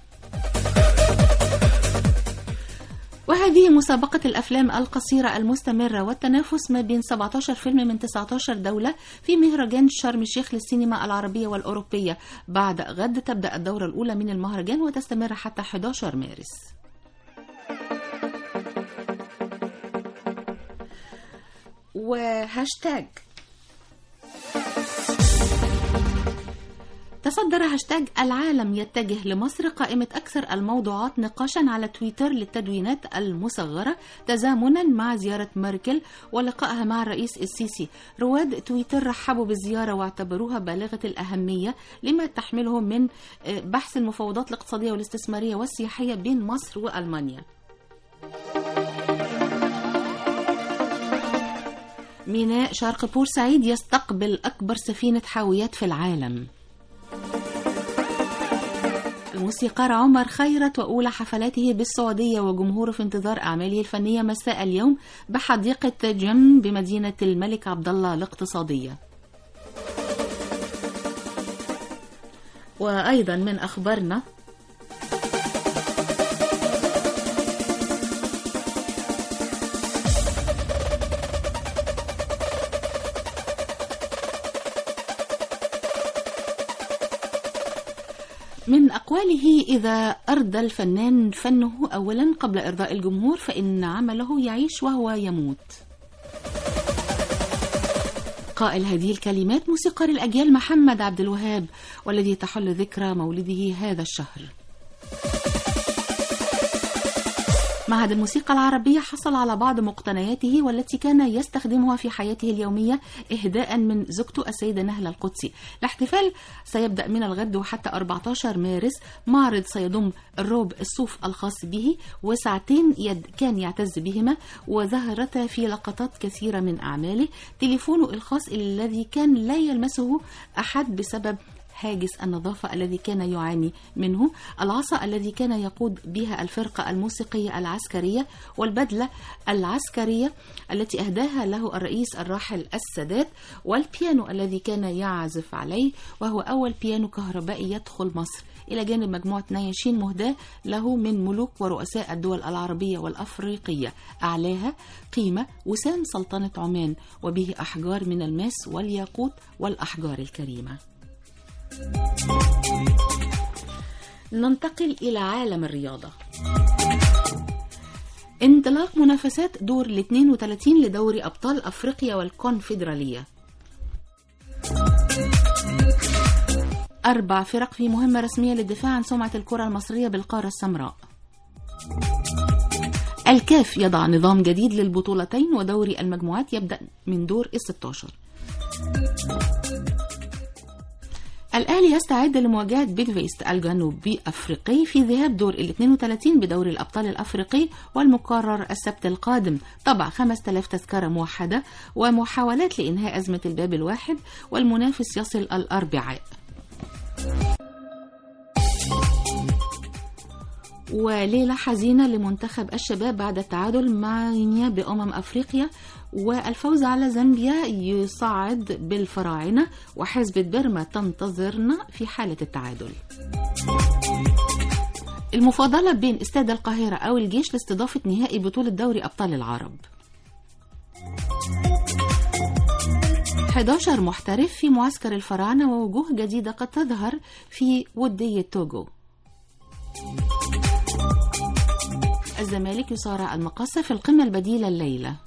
وهذه مسابقة الأفلام القصيرة المستمرة والتنافس ما بين 17 فيلم من 19 دولة في مهرجان شرم الشيخ للسينما العربية والأوروبية بعد غد تبدأ الدورة الأولى من المهرجان وتستمر حتى 11 مارس وهاشتاج تصدر هاشتاج العالم يتجه لمصر قائمة أكثر الموضوعات نقاشا على تويتر للتدوينات المصغرة تزامنا مع زيارة ميركل ولقائها مع الرئيس السيسي رواد تويتر رحبوا بالزيارة واعتبروها بالغة الأهمية لما تحمله من بحث المفاوضات الاقتصادية والاستثمارية والسياحية بين مصر وألمانيا ميناء شرق بورسعيد يستقبل أكبر سفينة حاويات في العالم الموسيقار عمر خيرت وأولى حفلاته بالسعودية وجمهوره في انتظار أعماله الفنية مساء اليوم بحديقة جيم بمدينة الملك عبدالله الاقتصادية وأيضا من أخبارنا من أقواله إذا أرضى الفنان فنه أولا قبل إرضاء الجمهور فإن عمله يعيش وهو يموت قائل هذه الكلمات موسيقار الأجيال محمد عبد الوهاب والذي تحل ذكرى مولده هذا الشهر معهد الموسيقى العربية حصل على بعض مقتنياته والتي كان يستخدمها في حياته اليومية إهداء من زوجته السيدة نهلة القدسي الاحتفال سيبدأ من الغد وحتى 14 مارس معرض سيضم الروب الصوف الخاص به وساعتين يد كان يعتز بهما وظهرتا في لقطات كثيرة من أعماله تليفونه الخاص الذي كان لا يلمسه أحد بسبب هاجس النظافة الذي كان يعاني منه العصا الذي كان يقود بها الفرقة الموسيقية العسكرية والبدلة العسكرية التي أهداها له الرئيس الراحل السادات والبيانو الذي كان يعزف عليه وهو أول بيانو كهربائي يدخل مصر إلى جانب مجموعة نياشين مهداة له من ملوك ورؤساء الدول العربية والأفريقية أعلاها قيمة وسام سلطنة عمان وبه أحجار من الماس والياقوت والأحجار الكريمة ننتقل إلى عالم الرياضة انطلاق منافسات دور ال 32 لدوري أبطال أفريقيا والكونفدرالية أربع فرق في مهمة رسمية للدفاع عن سمعة الكرة المصرية بالقارة السمراء الكاف يضع نظام جديد للبطولتين ودوري المجموعات يبدأ من دور ال 16 الأهلي يستعد لمواجهة بيدفيست الجنوبي أفريقي في ذهاب دور ال 32 بدوري الأبطال الأفريقي والمقرر السبت القادم طبع 5000 تذكرة موحدة ومحاولات لإنهاء أزمة الباب الواحد والمنافس يصل الأربعاء وليلة حزينة لمنتخب الشباب بعد التعادل مع غينيا بأمم أفريقيا والفوز على زامبيا يصعد بالفراعنة وحزبة بيرما تنتظرنا في حالة التعادل المفاضلة بين استاد القاهرة أو الجيش لاستضافة نهائي بطولة دوري أبطال العرب 11 محترف في معسكر الفراعنة ووجوه جديدة قد تظهر في ودية توجو الزمالك يصارع المقصة في القمة البديلة الليلة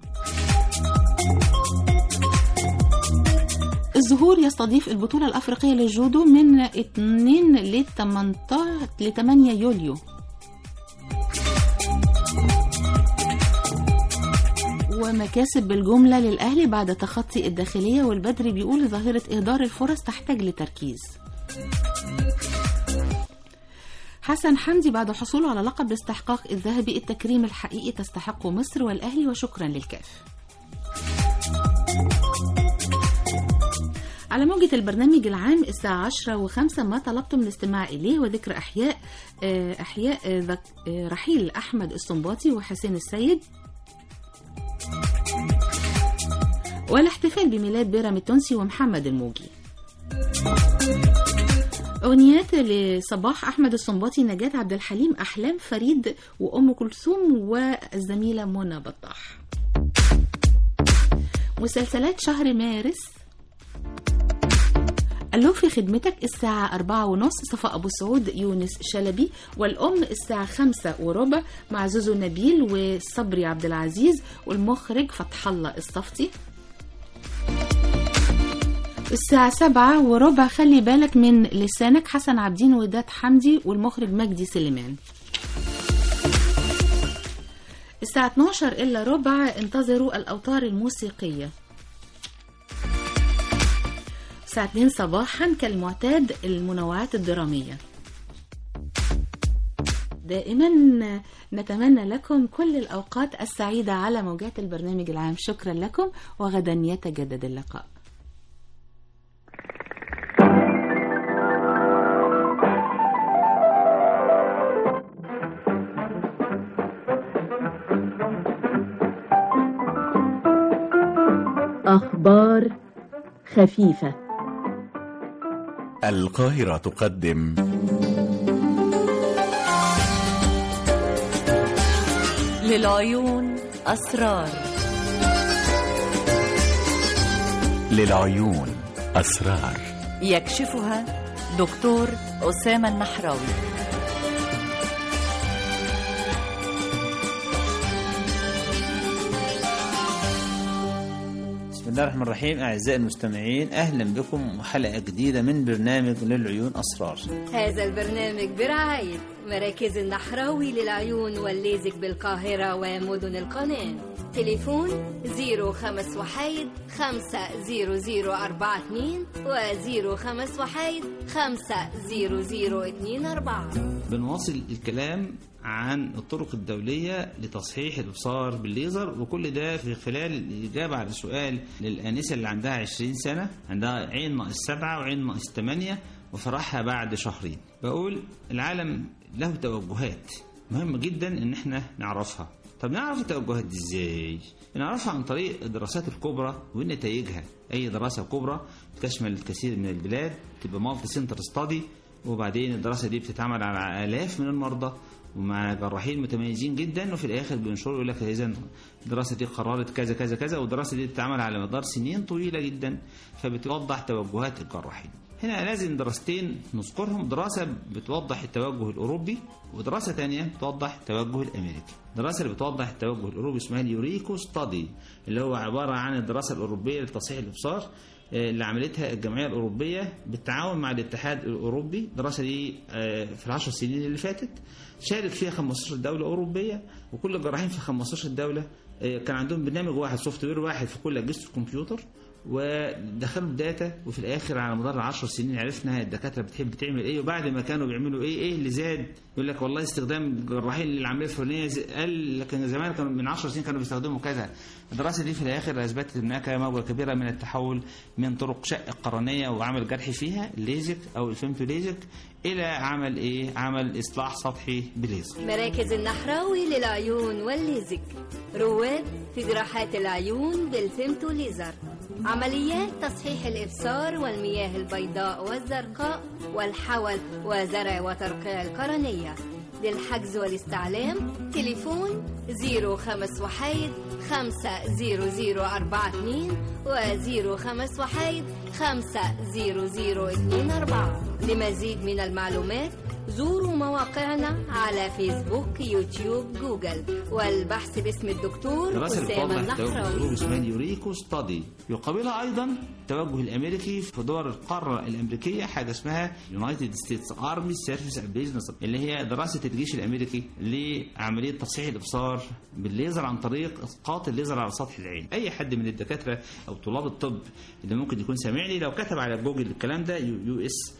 الظهور يستضيف البطولة الأفريقية للجودو من 2 ل 18 ل 8 يوليو ومكاسب بالجملة للأهلي بعد تخطي الداخلية والبدري بيقول ظاهرة إهدار الفرص تحتاج لتركيز حسن حمدي بعد حصوله على لقب الاستحقاق الذهبي التكريم الحقيقي تستحقه مصر والأهلي وشكرا للكاف على موجة البرنامج العام الساعة 10 و5 ما طلبتم الاستماع إليه وذكر أحياء آه، أحياء آه، ذك- آه، رحيل أحمد السنباطي وحسين السيد والاحتفال بميلاد بيرام التونسي ومحمد الموجي أغنيات لصباح أحمد السنباطي نجاة عبد الحليم أحلام فريد وأم كلثوم والزميلة منى بطاح مسلسلات شهر مارس ألو في خدمتك الساعة أربعة ونص صفاء أبو سعود يونس شلبي والأم الساعة خمسة وربع مع زوزو نبيل وصبري عبد العزيز والمخرج فتح الله الصفتي الساعة سبعة وربع خلي بالك من لسانك حسن عبدين وداد حمدي والمخرج مجدي سليمان الساعة 12 إلا ربع انتظروا الأوتار الموسيقية الساعة 2 صباحا كالمعتاد المنوعات الدرامية دائما نتمنى لكم كل الأوقات السعيدة على موجات البرنامج العام شكرا لكم وغدا يتجدد اللقاء أخبار خفيفة القاهرة تقدم للعيون أسرار للعيون أسرار يكشفها دكتور أسامة النحراوي بسم الله الرحمن الرحيم أعزائي المستمعين أهلا بكم وحلقة جديدة من برنامج للعيون أسرار هذا البرنامج برعاية مراكز النحراوي للعيون والليزك بالقاهرة ومدن القناة تليفون 05 وحيد 50042 و 05 وحيد 50024 بنواصل الكلام عن الطرق الدولية لتصحيح الإبصار بالليزر وكل ده في خلال الإجابة على سؤال للآنسة اللي عندها 20 سنة عندها عين ناقص سبعة وعين ناقص ثمانية وفرحها بعد شهرين بقول العالم له توجهات مهم جدا ان احنا نعرفها طب نعرف التوجهات دي ازاي نعرفها عن طريق الدراسات الكبرى ونتائجها اي دراسة كبرى تشمل الكثير من البلاد تبقى مالتي سنتر ستادي وبعدين الدراسة دي بتتعمل على آلاف من المرضى ومع جراحين متميزين جدا وفي الاخر بينشروا يقول لك اذا الدراسه دي قررت كذا كذا كذا والدراسه دي بتتعمل على مدار سنين طويله جدا فبتوضح توجهات الجراحين. هنا لازم دراستين نذكرهم دراسة بتوضح التوجه الأوروبي ودراسة تانية بتوضح التوجه الأمريكي الدراسة اللي بتوضح التوجه الأوروبي اسمها اليوريكو ستادي اللي هو عبارة عن الدراسة الأوروبية لتصحيح الإبصار اللي عملتها الجمعية الأوروبية بالتعاون مع الاتحاد الأوروبي الدراسة دي في العشر سنين اللي فاتت شارك فيها 15 دولة أوروبية وكل الجراحين في 15 دولة كان عندهم برنامج واحد سوفت وير واحد في كل أجهزة الكمبيوتر ودخلوا الداتا وفي الاخر على مدار العشر سنين عرفنا الدكاتره بتحب تعمل ايه وبعد ما كانوا بيعملوا ايه ايه اللي زاد يقول لك والله استخدام الجراحين للعمليه الفلانيه قال لكن زمان كانوا من 10 سنين كانوا بيستخدموا كذا الدراسه دي في الاخر اثبتت هناك موجه كبيره من التحول من طرق شق القرنيه وعمل جرح فيها الليزك او الفيمتو ليزك الى عمل ايه عمل اصلاح سطحي بليزر مراكز النحراوي للعيون والليزك رواد في جراحات العيون بالفيمتو ليزر عمليات تصحيح الإبصار والمياه البيضاء والزرقاء والحول وزرع وترقيع القرنية للحجز والاستعلام تليفون 05 وحيد 50042 و 05 وحيد 50024 لمزيد من المعلومات زوروا مواقعنا على فيسبوك يوتيوب جوجل والبحث باسم الدكتور دراسة أسامة الفضل تحت توجه النحراوي جروب اسمها اليوريكو ستادي يقابلها ايضا التوجه الامريكي في دول القاره الامريكيه حاجه اسمها يونايتد ستيتس ارمي سيرفيس بيزنس اللي هي دراسه الجيش الامريكي لعمليه تصحيح الابصار بالليزر عن طريق اسقاط الليزر على سطح العين اي حد من الدكاتره او طلاب الطب اللي ممكن يكون سامعني لو كتب على جوجل الكلام ده يو اس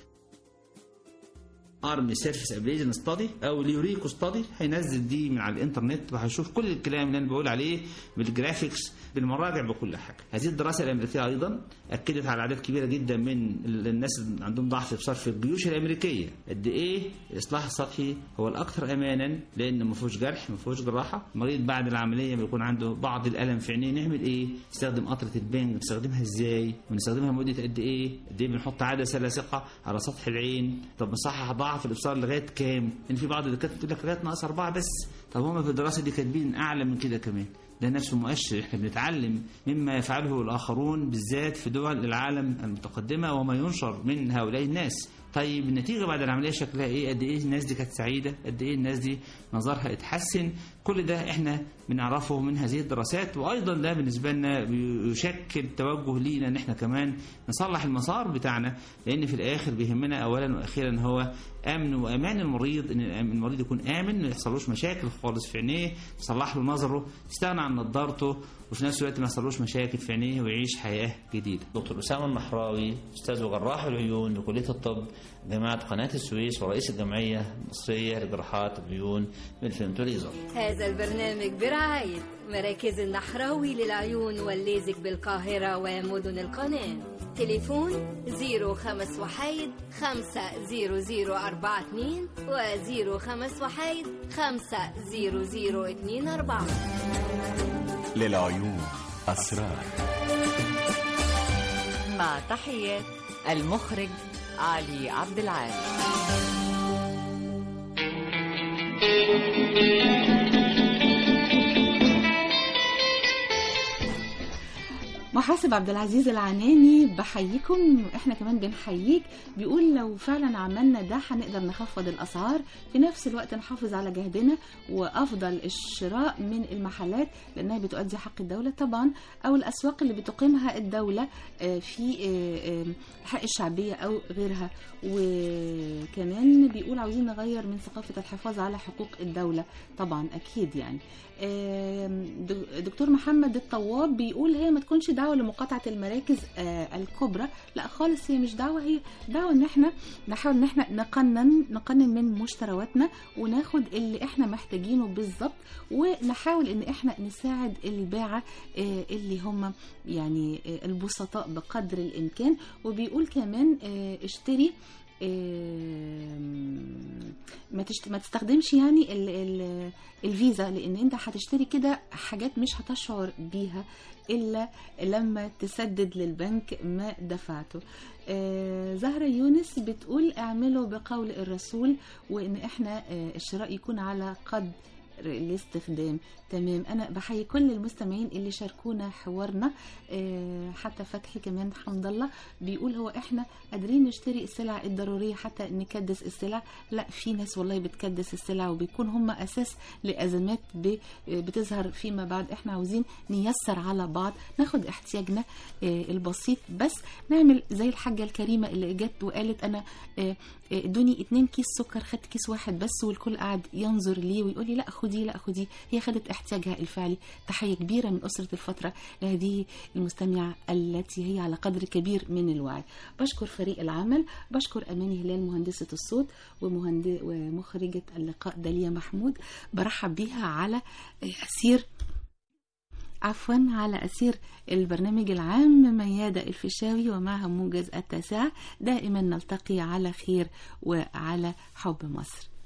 ارمي سيرفيس ابليجن ستادي او اليوريكو ستادي هينزل دي من على الانترنت وهيشوف كل الكلام اللي انا بقول عليه بالجرافيكس بالمراجع بكل حاجه هذه الدراسه الامريكيه ايضا اكدت على اعداد كبيره جدا من ال- الناس اللي عندهم ضعف ابصار في الجيوش الامريكيه قد ايه الاصلاح السطحي هو الاكثر امانا لان ما فيهوش جرح ما فيهوش جراحه المريض بعد العمليه بيكون عنده بعض الالم في عينيه نعمل ايه نستخدم قطره البنج نستخدمها ازاي ونستخدمها مده قد ايه قد ايه بنحط عدسه لاصقه على سطح العين طب نصحح ضعف الابصار لغايه كام ان في بعض الدكاتره تقول لك لغايه ناقص اربعه بس طب هم في الدراسه دي كاتبين اعلى من كده كمان ده نفسه مؤشر احنا بنتعلم مما يفعله الاخرون بالذات في دول العالم المتقدمه وما ينشر من هؤلاء الناس طيب النتيجه بعد العمليه شكلها ايه قد ايه الناس دي كانت سعيده قد ايه الناس دي نظرها اتحسن كل ده احنا بنعرفه من هذه الدراسات وايضا ده بالنسبه لنا بيشكل توجه لينا ان احنا كمان نصلح المسار بتاعنا لان في الاخر بيهمنا اولا واخيرا هو امن وامان المريض ان المريض يكون امن ما يحصلوش مشاكل خالص في عينيه تصلح له نظره يستغنى عن نظارته وفي نفس الوقت ما يحصلوش مشاكل في عينيه ويعيش حياه جديده. دكتور اسامه النحراوي استاذ وجراح العيون لكليه الطب جامعه قناه السويس ورئيس الجمعيه المصريه لجراحات العيون بالفيمتوليزر. هذا البرنامج برعاية مراكز النحراوي للعيون والليزك بالقاهرة ومدن القناة تليفون 05 وحيد 50042 و 05 وحيد 50024 للعيون أسرار مع تحيات المخرج علي عبد العال محاسب عبد العزيز العناني بحييكم احنا كمان بنحييك بيقول لو فعلا عملنا ده هنقدر نخفض الاسعار في نفس الوقت نحافظ على جهدنا وافضل الشراء من المحلات لانها بتؤدي حق الدوله طبعا او الاسواق اللي بتقيمها الدوله آه، في آه، آه، حق الشعبيه او غيرها وكمان بيقول عاوزين نغير من ثقافه الحفاظ على حقوق الدوله طبعا اكيد يعني آم، د- دكتور محمد الطواب بيقول هي ما تكونش دعوه لمقاطعه المراكز آه، الكبرى لا خالص هي مش دعوه هي دعوه ان احنا نحاول ان احنا نقنن نقنن من مشترياتنا وناخد اللي احنا محتاجينه بالظبط ونحاول ان احنا نساعد الباعه آه، اللي هم يعني آه، البسطاء بقدر الامكان وبيقول كمان آه، اشتري آم، ما تشت... ما تستخدمش يعني ال... ال... الفيزا لان انت هتشتري كده حاجات مش هتشعر بيها الا لما تسدد للبنك ما دفعته آه زهرة يونس بتقول اعملوا بقول الرسول وان احنا آه الشراء يكون على قدر الاستخدام تمام انا بحيي كل المستمعين اللي شاركونا حوارنا آه، حتى فتحي كمان حمد الله بيقول هو احنا قادرين نشتري السلع الضروريه حتى نكدس السلع لا في ناس والله بتكدس السلع وبيكون هم اساس لازمات ب- بتظهر فيما بعد احنا عاوزين نيسر على بعض ناخد احتياجنا آه، البسيط بس نعمل زي الحاجه الكريمه اللي جت وقالت انا آه، آه، ادوني اتنين كيس سكر خدت كيس واحد بس والكل قاعد ينظر ليه ويقول لي لا خدي لا خدي هي خدت احتياجها الفعلي تحيه كبيره من اسره الفتره لهذه المستمعه التي هي على قدر كبير من الوعي بشكر فريق العمل بشكر اماني هلال مهندسه الصوت ومهند... ومخرجه اللقاء داليا محمود برحب بيها على اسير عفوا على أسير البرنامج العام ميادة الفيشاوي ومعها موجز التاسعة دائما نلتقي على خير وعلى حب مصر